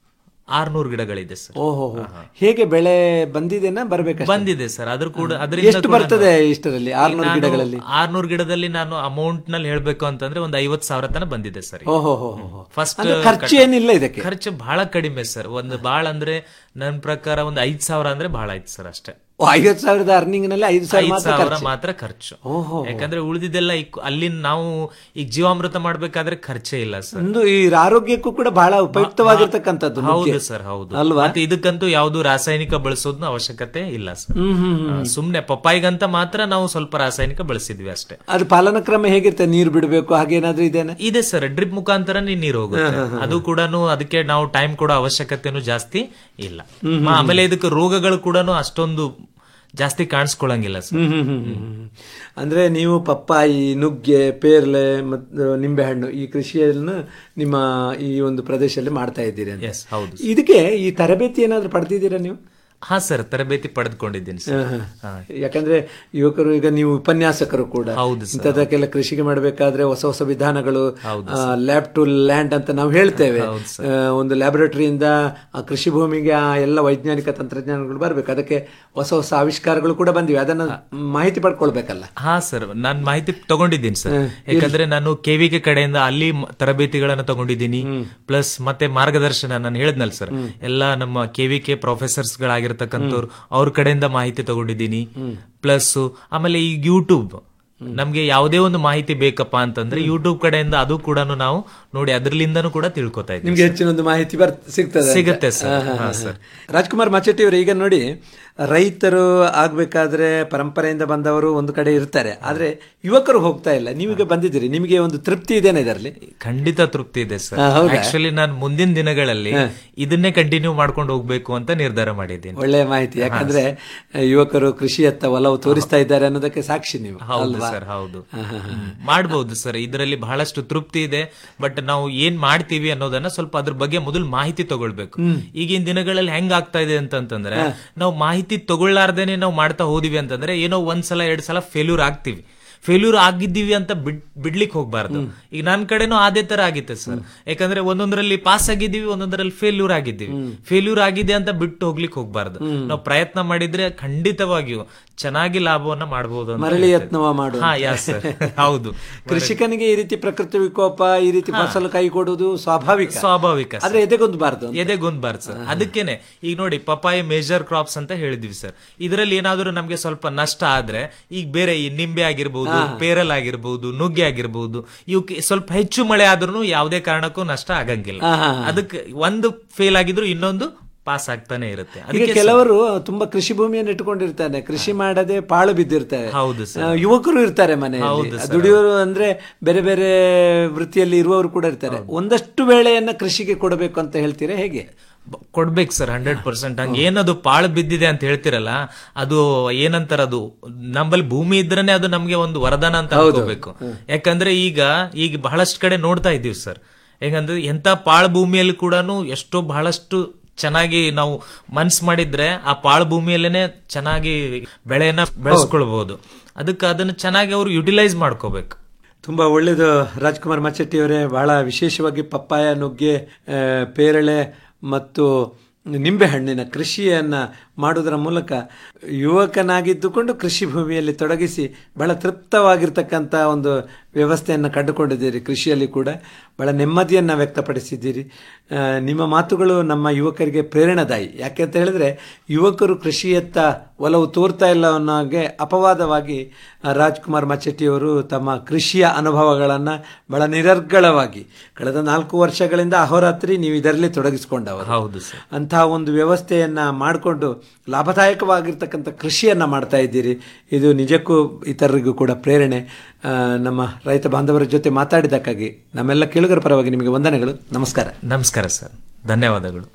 ಆರ್ನೂರು ಗಿಡಗಳಿದೆ ಸರ್ ಓಹೋ ಹೇಗೆ ಬೆಳೆ ಬಂದಿದೆನಾ ಬರ್ಬೇಕ ಬಂದಿದೆ ಸರ್ ಅದ್ರ ಕೂಡ ಅದರಿಂದ ಎಷ್ಟು ಕೂಡ ಬರ್ತದೆ ನಾನು- ಇಷ್ಟರಲ್ಲಿ ಆರ್ನೂರು ನಾನು ಗಿಡಗಳಲ್ಲಿ ಆರ್ನೂರು ಗಿಡದಲ್ಲಿ ನಾನು ಅಮೌಂಟ್ ನಲ್ಲಿ ಹೇಳ್ಬೇಕು ಅಂತಂದ್ರೆ ಒಂದು ಐವತ್ ಸಾವಿರ ತನಕ ಬಂದಿದೆ ಸರ್ ಓಹೋ ಹೋ ಹೋ. ಫಸ್ಟ್ ಅಂದ್ರೆ ಖರ್ಚು ಏನಿಲ್ಲ ಇದಕ್ಕೆ ಖರ್ಚು ಬಹಳ ಕಡಿಮೆ ಸರ್ ಒಂದು ಬಹಳ ಅಂದ್ರೆ ನನ್ನ ಪ್ರಕಾರ ಒಂದು ಐದ್ ಸಾವಿರ ಅಂದ್ರೆ ಬಹಳ ಆಯ್ತು ಸರ್ ಅಷ್ಟೇ ಓ, ಐವತ್ತು ಸಾವಿರದ ಅರ್ನಿಂಗ್ ನಲ್ಲಿ ಐದು ಸಾವಿರ ಐದ್ ಮಾತ್ರ ಸಾವಿರ ಖರ್ಚು. ಮಾತ್ರ ಖರ್ಚು ಓಹೋ. ಯಾಕಂದ್ರೆ ಉಳಿದಿದ್ದೆಲ್ಲ ಈ- ಅಲ್ಲಿ ನಾವು ಈಗ ಜೀವಾಮೃತ ಮಾಡ್ಬೇಕಾದ್ರೆ ಖರ್ಚೇ ಇಲ್ಲ ಸರ್ ಒಂದು ಈ ಆರೋಗ್ಯಕ್ಕೂ ಕೂಡ ಬಹಳ ಉಪಯುಕ್ತವಾಗಿರ್ತಕ್ಕಂಥದ್ದು ಹೌದು ನುಗ್ಗೆ. ಸರ್ ಹೌದು ಅಲ್ವಾ ಮತ್ತೆ ಇದಕ್ಕಂತೂ ಯಾವ್ದು ರಾಸಾಯನಿಕ ಬಳಸೋದ್ನ ಅವಶ್ಯಕತೆ ಇಲ್ಲ ಸರ್ ಹ್ಮ್, ಹ್ಮ್, ಹ್ಮ್. ಆ, ಸುಮ್ನೆ ಪಪ್ಪಾಯಿಗಂತ ಮಾತ್ರ ನಾವು ಸ್ವಲ್ಪ ರಾಸಾಯನಿಕ ಬಳಸಿದ್ವಿ ಅಷ್ಟೇ ಅದು ಪಾಲನ ಕ್ರಮ ಹೇಗಿರ್ತದೆ ನೀರು ಬಿಡಬೇಕು ಹಾಗೇನಾದ್ರೂ ಇದೇನೆ ಇದೆ ಸರ್ ಡ್ರಿಪ್ ಮುಖಾಂತರನೇ ನೀರು ಹೋಗುತ್ತೆ ಹಾ, ಹಾ, ಹಾ. ಅದು ಕೂಡ ಅದಕ್ಕೆ ನಾವು ಟೈಮ್ ಕೊಡೋ ಅವಶ್ಯಕತೆನೂ ಜಾಸ್ತಿ ಇಲ್ಲ ಹ್ಮ್, ಹ್ಮ್, ಆಮೇಲೆ ಇದಕ್ಕೆ ರೋಗಗಳು ಕೂಡ ಅಷ್ಟೊಂದು ಜಾಸ್ತಿ ಕಾಣಿಸ್ಕೊಳಂಗಿಲ್ಲ ಸರ್ ಹ್ಮ್, ಹ್ಮ್, ಹ್ಮ್, ಹ್ಮ್, ಹ್ಮ್. ಅಂದ್ರೆ ನೀವು ಪಪ್ಪಾಯಿ ನುಗ್ಗೆ ಪೇರ್ಲೆ ಮತ್ತು ನಿಂಬೆಹಣ್ಣು ಈ ಕೃಷಿಯನ್ನು ನಿಮ್ಮ ಈ ಒಂದು ಪ್ರದೇಶದಲ್ಲಿ ಮಾಡ್ತಾ ಇದ್ದೀರಿ ಅಂತ ಎಸ್ ಹೌದು ಇದಕ್ಕೆ ಈ ತರಬೇತಿ ಏನಾದ್ರೂ ಪಡೆದಿದ್ದೀರಾ ನೀವು ಹಾ ಸರ್ ತರಬೇತಿ ಪಡೆದುಕೊಂಡಿದ್ದೀನಿ ಸರ್ ಹಾ, ಹಾ. ಯಾಕಂದ್ರೆ ಯುವಕರು ಈಗ ನೀವು ಉಪನ್ಯಾಸಕರು ಕೂಡ ಹೌದು ಸರ್. ಇಂಥದಕ್ಕೆಲ್ಲ ಕೃಷಿಗೆ ಮಾಡಬೇಕಾದ್ರೆ ಹೊಸ ಹೊಸ ವಿಧಾನಗಳು ಹೌದು ಲ್ಯಾಬ್ ಟು ಲ್ಯಾಂಡ್ ಅಂತ ನಾವು ಹೇಳ್ತೇವೆ ಹೌದು ಆ, ಒಂದು ಲ್ಯಾಬೊರೇಟರಿಯಿಂದ ಆ ಕೃಷಿ ಭೂಮಿಗೆ ಆ ಎಲ್ಲ ವೈಜ್ಞಾನಿಕ ತಂತ್ರಜ್ಞಾನಗಳು ಬರಬೇಕು ಅದಕ್ಕೆ ಹೊಸ ಹೊಸ ಆವಿಷ್ಕಾರಗಳು ಕೂಡ ಬಂದಿವೆ ಅದನ್ನ ಮಾಹಿತಿ ಪಡ್ಕೊಳ್ಬೇಕಲ್ಲ ಹಾ ಸರ್ ನಾನ್ ಮಾಹಿತಿ ತಗೊಂಡಿದ್ದೀನಿ ಸರ್ ಹ್ಮ್. ಯಾಕಂದ್ರೆ ನಾನು ಕೆವಿಕೆ ಕಡೆಯಿಂದ ಅಲ್ಲಿ ಮ- ತರಬೇತಿಗಳನ್ನ ತಗೊಂಡಿದ್ದೀನಿ ಪ್ಲಸ್ ಮತ್ತೆ ಮಾರ್ಗದರ್ಶನ ನಾನು ಹೇಳಿದ್ನಲ್ಲ ಸರ್ ಎಲ್ಲ ನಮ್ಮ ಕೆವಿಕೆ ಪ್ರೊಫೆಸರ್ಸ್ ಗಳಾಗಿರ್ತಕ್ಕಂಥವ್ರು ಅವ್ರ ಕಡೆಯಿಂದ ಮಾಹಿತಿ ತಗೊಂಡಿದ್ದೀನಿ ಪ್ಲಸ್ ಆಮೇಲೆ ಈ ಯೂಟ್ಯೂಬ್ ನಮ್ಗೆ ಯಾವುದೇ ಒಂದು ಮಾಹಿತಿ ಬೇಕಪ್ಪ ಅಂತಂದ್ರೆ ಯೂಟ್ಯೂಬ್ ಕಡೆಯಿಂದ ಅದು ಕೂಡ ನಾವು ನೋಡಿ ಅದ್ರಲಿಂದನೂ ಕೂಡ ತಿಳ್ಕೊತಾ ಇದ್ದೀವಿ ನಿಮ್ಗೆ ಹೆಚ್ಚಿನ ಒಂದು ಮಾಹಿತಿ ಬರ್ ಸಿಗ್ತದೆ ಅಂತ. ಸಿಗುತ್ತೆ ಸರ್. ಹಾ, ಹಾ, ಹಾ, ಹಾ. ಸರ್. ರಾಜ್ಕುಮಾರ್ ಮಚೆಟ್ಟಿ ಅವರು ಈಗ ನೋಡಿ ರೈತರು ಆಗ್ಬೇಕಾದ್ರೆ ಪರಂಪರೆಯಿಂದ ಬಂದವರು ಒಂದು ಕಡೆ ಇರ್ತಾರೆ ಆದ್ರೆ ಯುವಕರು ಹೋಗ್ತಾ ಇಲ್ಲ ನೀವೀಗ ಬಂದಿದ್ದೀರಿ ನಿಮಗೆ ಒಂದು ತೃಪ್ತಿ ಇದೆನಾ ಇದರಲ್ಲಿ ಖಂಡಿತ ತೃಪ್ತಿ ಇದೆ ಸರ್ ಹಾ, ಹೌದಾ? ಆಕ್ಚುಲಿ ನಾನು ಮುಂದಿನ ದಿನಗಳಲ್ಲಿ ಹಾ. ಇದನ್ನೇ ಕಂಟಿನ್ಯೂ ಮಾಡ್ಕೊಂಡು ಹೋಗ್ಬೇಕು ಅಂತ ನಿರ್ಧಾರ ಮಾಡಿದ್ದೀನಿ ಒಳ್ಳೆಯ ಮಾಹಿತಿ ಯಾಕಂದ್ರೆ ಯುವಕರು ಕೃಷಿಯತ್ತ ಒಲವು ತೋರಿಸ್ತಾ ಇದ್ದಾರೆ ಅನ್ನೋದಕ್ಕೆ ಸಾಕ್ಷಿ ನೀವು ಹೌದು ಅಲ್ವಾ? ಸರ್ ಹೌದು ಹಾ, ಹಾ, ಹಾ. ಹ್ಮ್. ಮಾಡ್ಬೋದು ಸರ್ ಇದರಲ್ಲಿ ಬಹಳಷ್ಟು ತೃಪ್ತಿ ಇದೆ ಬಟ್ ನಾವು ಏನ್ ಮಾಡ್ತೀವಿ ಅನ್ನೋದನ್ನ ಸ್ವಲ್ಪ ಅದ್ರ ಬಗ್ಗೆ ಮೊದಲು ಮಾಹಿತಿ ತಗೊಳ್ಬೇಕು ಹ್ಮ್. ಈಗಿನ ದಿನಗಳಲ್ಲಿ ಹೆಂಗ್ ಆಗ್ತಾ ಇದೆ ಅಂತಂತಂದ್ರೆ ನಾವು ಮಾಹಿತಿ ತಗೊಳ್ಳಾರ್ದೇನೆ ನಾವು ಮಾಡ್ತಾ ಹೋದಿವಿ ಅಂತಂದ್ರೆ ಏನೋ ಒಂದ್ಸಲ ಎರಡ್ ಸಲ ಫೇಲ್ಯೂರ್ ಆಗ್ತೀವಿ ಫೇಲ್ಯೂರ್ ಆಗಿದ್ದೀವಿ ಅಂತ ಬಿಡ್ ಬಿಡ್ಲಿಕ್ಕೆ ಹೋಗ್ಬಾರ್ದು ಈಗ ನನ್ ಕಡೆನೂ ಅದೇ ತರ ಆಗಿತ್ತೆ ಸರ್ ಯಾಕಂದ್ರೆ ಒಂದೊಂದರಲ್ಲಿ ಪಾಸ್ ಆಗಿದ್ದೀವಿ ಒಂದೊಂದರಲ್ಲಿ ಫೇಲ್ಯೂರ್ ಆಗಿದ್ದೀವಿ ಫೇಲ್ಯೂರ್ ಆಗಿದೆ ಅಂತ ಬಿಟ್ಟು ಹೋಗ್ಲಿಕ್ಕೆ ಹೋಗ್ಬಾರ್ದು ನಾವು ಪ್ರಯತ್ನ ಮಾಡಿದ್ರೆ ಖಂಡಿತವಾಗಿಯೂ ಚೆನ್ನಾಗಿ ಲಾಭವನ್ನ ಮಾಡಬಹುದು ಅಂತ ಮರಳಿ ಹೇಳ್ತೇನೆ. ಯತ್ನವ ಮಾಡು ಹಾ ಯಾ ಸರ್ ಹೌದು ಕೃಷಿಕನಿಗೆ ಈ ರೀತಿ ಪ್ರಕೃತಿ ವಿಕೋಪ ಈ ರೀತಿ ಫಸಲು ಕೈ ಕೊಡುವುದು ಸ್ವಾಭಾವಿಕ ಸ್ವಾಭಾವಿಕ ಸರ್. ಆದ್ರೆ ಎದೆಗೊಂದಬಾರ್ದು ಎದೆಗೊಂದ್ಬಾರ್ದು ಸರ್ ಅದಕ್ಕೇನೆ ಈಗ ನೋಡಿ ಪಪಾಯ ಮೇಜರ್ ಕ್ರಾಪ್ಸ್ ಅಂತ ಹೇಳಿದ್ವಿ ಸರ್ ಇದರಲ್ಲಿ ಏನಾದ್ರೂ ನಮ್ಗೆ ಸ್ವಲ್ಪ ನಷ್ಟ ಆದ್ರೆ ಈಗ ಬೇರೆ ಈ ನಿಂಬೆ ಆಗಿರ್ಬಹುದು ಪೇರಲ್ ಆಗಿರ್ಬಹುದು ನುಗ್ಗೆ ಆಗಿರ್ಬಹುದು ಇವಕ್ಕೆ ಸ್ವಲ್ಪ ಹೆಚ್ಚು ಮಳೆ ಆದ್ರೂ ಯಾವುದೇ ಕಾರಣಕ್ಕೂ ನಷ್ಟ ಆಗಂಗಿಲ್ಲ ಹಾ, ಹಾ, ಹಾ. ಅದಕ್ಕೆ ಒಂದು ಫೇಲ್ ಆಗಿದ್ರು ಇನ್ನೊಂದು ಪಾಸ್ ಆಗ್ತಾನೆ ಇರುತ್ತೆ ಈಗ ಅದಕ್ಕೆ ಕೆಲವರು ತುಂಬಾ ಕೃಷಿ ಭೂಮಿಯನ್ನು ಇಟ್ಟುಕೊಂಡಿರ್ತಾನೆ ಕೃಷಿ ಮಾಡದೆ ಪಾಳು ಬಿದ್ದಿರ್ತಾರೆ ಹೌದು ಸರ್. ಆ, ಯುವಕರು ಇರ್ತಾರೆ ಹೌದು ಮನೆಯಲ್ಲಿ ಸರ್. ದುಡಿಯೋರು ಅಂದ್ರೆ ಬೇರೆ ಬೇರೆ ವೃತ್ತಿಯಲ್ಲಿ ಇರುವವರು ಕೂಡ ಇರ್ತಾರೆ ಒಂದಷ್ಟು ವೇಳೆಯನ್ನ ಕೃಷಿಗೆ ಕೊಡಬೇಕು ಅಂತ ಹೇಳ್ತೀರಾ ಹೇಗೆ ಕೊಡ್ಬೇಕು ಸರ್ ಹಂಡ್ರೆಡ್ ಪರ್ಸೆಂಟ್ ಹಂಗೆ ಏನದು ಪಾಳು ಬಿದ್ದಿದೆ ಅಂತ ಹೇಳ್ತಿರಲ್ಲ ಅದು ಏನಂತಾರ ಅದು ನಮ್ಮಲ್ಲಿ ಭೂಮಿ ಇದ್ರೇನೆ ಅದು ನಮ್ಗೆ ಒಂದು ವರದಾನ ಅಂತ ಅನ್ಕೋಬೇಕು ಯಾಕಂದ್ರೆ ಈಗ ಈಗ ಬಹಳಷ್ಟು ಕಡೆ ನೋಡ್ತಾ ಇದ್ದೀವಿ ಸರ್ ಹೇಗಂದ್ರೆ ಎಂತ ಪಾಳು ಭೂಮಿಯಲ್ಲಿ ಕೂಡ ಎಷ್ಟೋ ಬಹಳಷ್ಟು ಚೆನ್ನಾಗಿ ನಾವು ಮನ್ಸ್ ಮಾಡಿದ್ರೆ ಆ ಪಾಳು ಭೂಮಿಯಲ್ಲೇನೆ ಚೆನ್ನಾಗಿ ಬೆಳೆಯನ್ನ ಬೆಳೆಸ್ಕೊಳ್ಬಹುದು ಅದಕ್ಕೆ ಅದನ್ನ ಚೆನ್ನಾಗಿ ಅವರು ಯುಟಿಲೈಸ್ ಮಾಡ್ಕೋಬೇಕು ತುಂಬಾ ಒಳ್ಳೇದು ರಾಜ್ಕುಮಾರ್ ಮಚ್ಚಟ್ಟಿ ಅವರೇ ಬಹಳ ವಿಶೇಷವಾಗಿ ಪಪ್ಪಾಯ ನುಗ್ಗೆ ಆ, ಪೇರಳೆ ಮತ್ತು ನಿಂಬೆ ಹಣ್ಣಿನ ಕೃಷಿಯನ್ನ ಮಾಡುವುದರ ಮೂಲಕ ಯುವಕನಾಗಿದ್ದುಕೊಂಡು ಕೃಷಿ ಭೂಮಿಯಲ್ಲಿ ತೊಡಗಿಸಿ ಬಹಳ ತೃಪ್ತವಾಗಿರ್ತಕ್ಕಂಥ ಒಂದು ವ್ಯವಸ್ಥೆಯನ್ನು ಕಂಡುಕೊಂಡಿದ್ದೀರಿ ಕೃಷಿಯಲ್ಲಿ ಕೂಡ ಬಹಳ ನೆಮ್ಮದಿಯನ್ನು ವ್ಯಕ್ತಪಡಿಸಿದ್ದೀರಿ ಆ, ನಿಮ್ಮ ಮಾತುಗಳು ನಮ್ಮ ಯುವಕರಿಗೆ ಪ್ರೇರಣಾದಾಯಿ ಯಾಕೆ ಅಂತ ಹೇಳಿದ್ರೆ ಯುವಕರು ಕೃಷಿಯತ್ತ ಒಲವು ತೋರ್ತಾ ಇಲ್ಲ ಅನ್ನೋ ಹಾಗೆ ಅಪವಾದವಾಗಿ ಆ, ರಾಜ್ಕುಮಾರ್ ಮಚ್ಚಟ್ಟಿಯವರು ತಮ್ಮ ಕೃಷಿಯ ಅನುಭವಗಳನ್ನು ಬಹಳ ನಿರರ್ಗಳವಾಗಿ ಕಳೆದ ನಾಲ್ಕು ವರ್ಷಗಳಿಂದ ಅಹೋರಾತ್ರಿ ನೀವು ಇದರಲ್ಲಿ ತೊಡಗಿಸಿಕೊಂಡವರು ಹೌದು ಸರ್ ಅಂತಹ ಒಂದು ವ್ಯವಸ್ಥೆಯನ್ನ ಮಾಡಿಕೊಂಡು ಲಾಭದಾಯಕವಾಗಿರ್ತಕ್ಕಂಥ ಕೃಷಿಯನ್ನ ಮಾಡ್ತಾ ಇದ್ದೀರಿ ಇದು ನಿಜಕ್ಕೂ ಇತರರಿಗೂ ಕೂಡ ಪ್ರೇರಣೆ ಆ, ನಮ್ಮ ರೈತ ಬಾಂಧವರ ಜೊತೆ ಮಾತಾಡಿದ್ದಕ್ಕಾಗಿ ನಮ್ಮೆಲ್ಲ ಕೇಳುಗರ ಪರವಾಗಿ ನಿಮಗೆ ವಂದನೆಗಳು ನಮಸ್ಕಾರ ನಮಸ್ಕಾರ ಸರ್ ಧನ್ಯವಾದಗಳು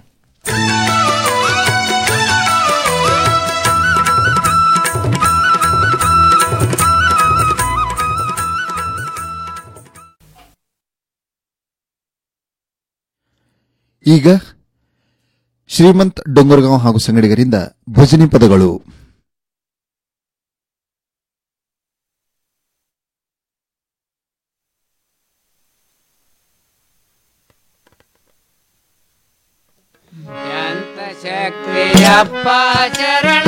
ಈಗ ಶ್ರೀಮಂತ್ ಡೊಂಗರ್ಗಾಂವ್ ಹಾಗೂ ಸಂಗಡಿಗರಿಂದ ಭಜನಿ ಪದಗಳು ಿ ಶಕ್ತಿಯಪ್ಪ ಶರಣ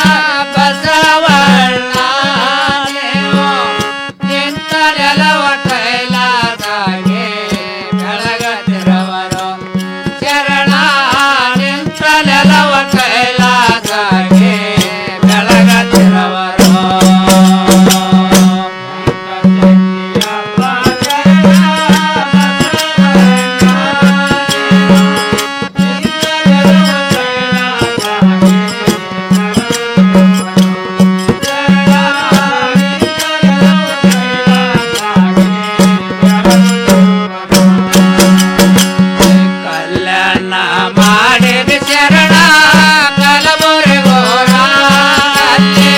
ಬಸವಣ್ಣ ನೀವು ನಿಂತರೆಲವ ಕೈಲಾಸಾಗೆ ಬೆಳಗದಿರವರು ಶರಣ ನಿಂತಲೆಲವ ಕೈಲಾಸಾಗೆ ಬೆಳಗದಿರವರು ಕಲ್ಯಾಣ ಮಾಡಿದ ಶರಣ ಕಲಬುರಗೋರ ಅಲ್ಲಿ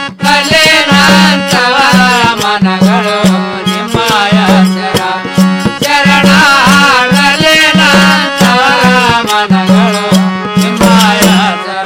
ಕಲಿನಂತವರ ಮನಗಳು ನಿಮ್ಮಯ ಶರ ಶರಣ ಕಲಿನಂತವರ ಮನಗಳು ನಿಮ್ಮಯ ಶರ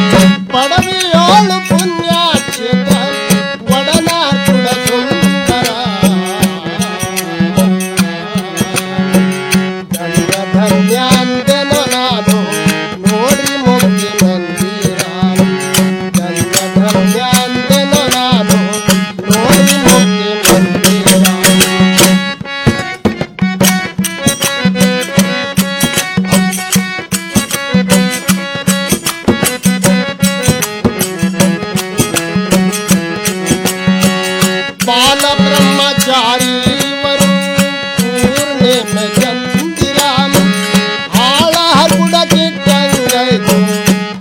ಪಡವಿಯೋಳು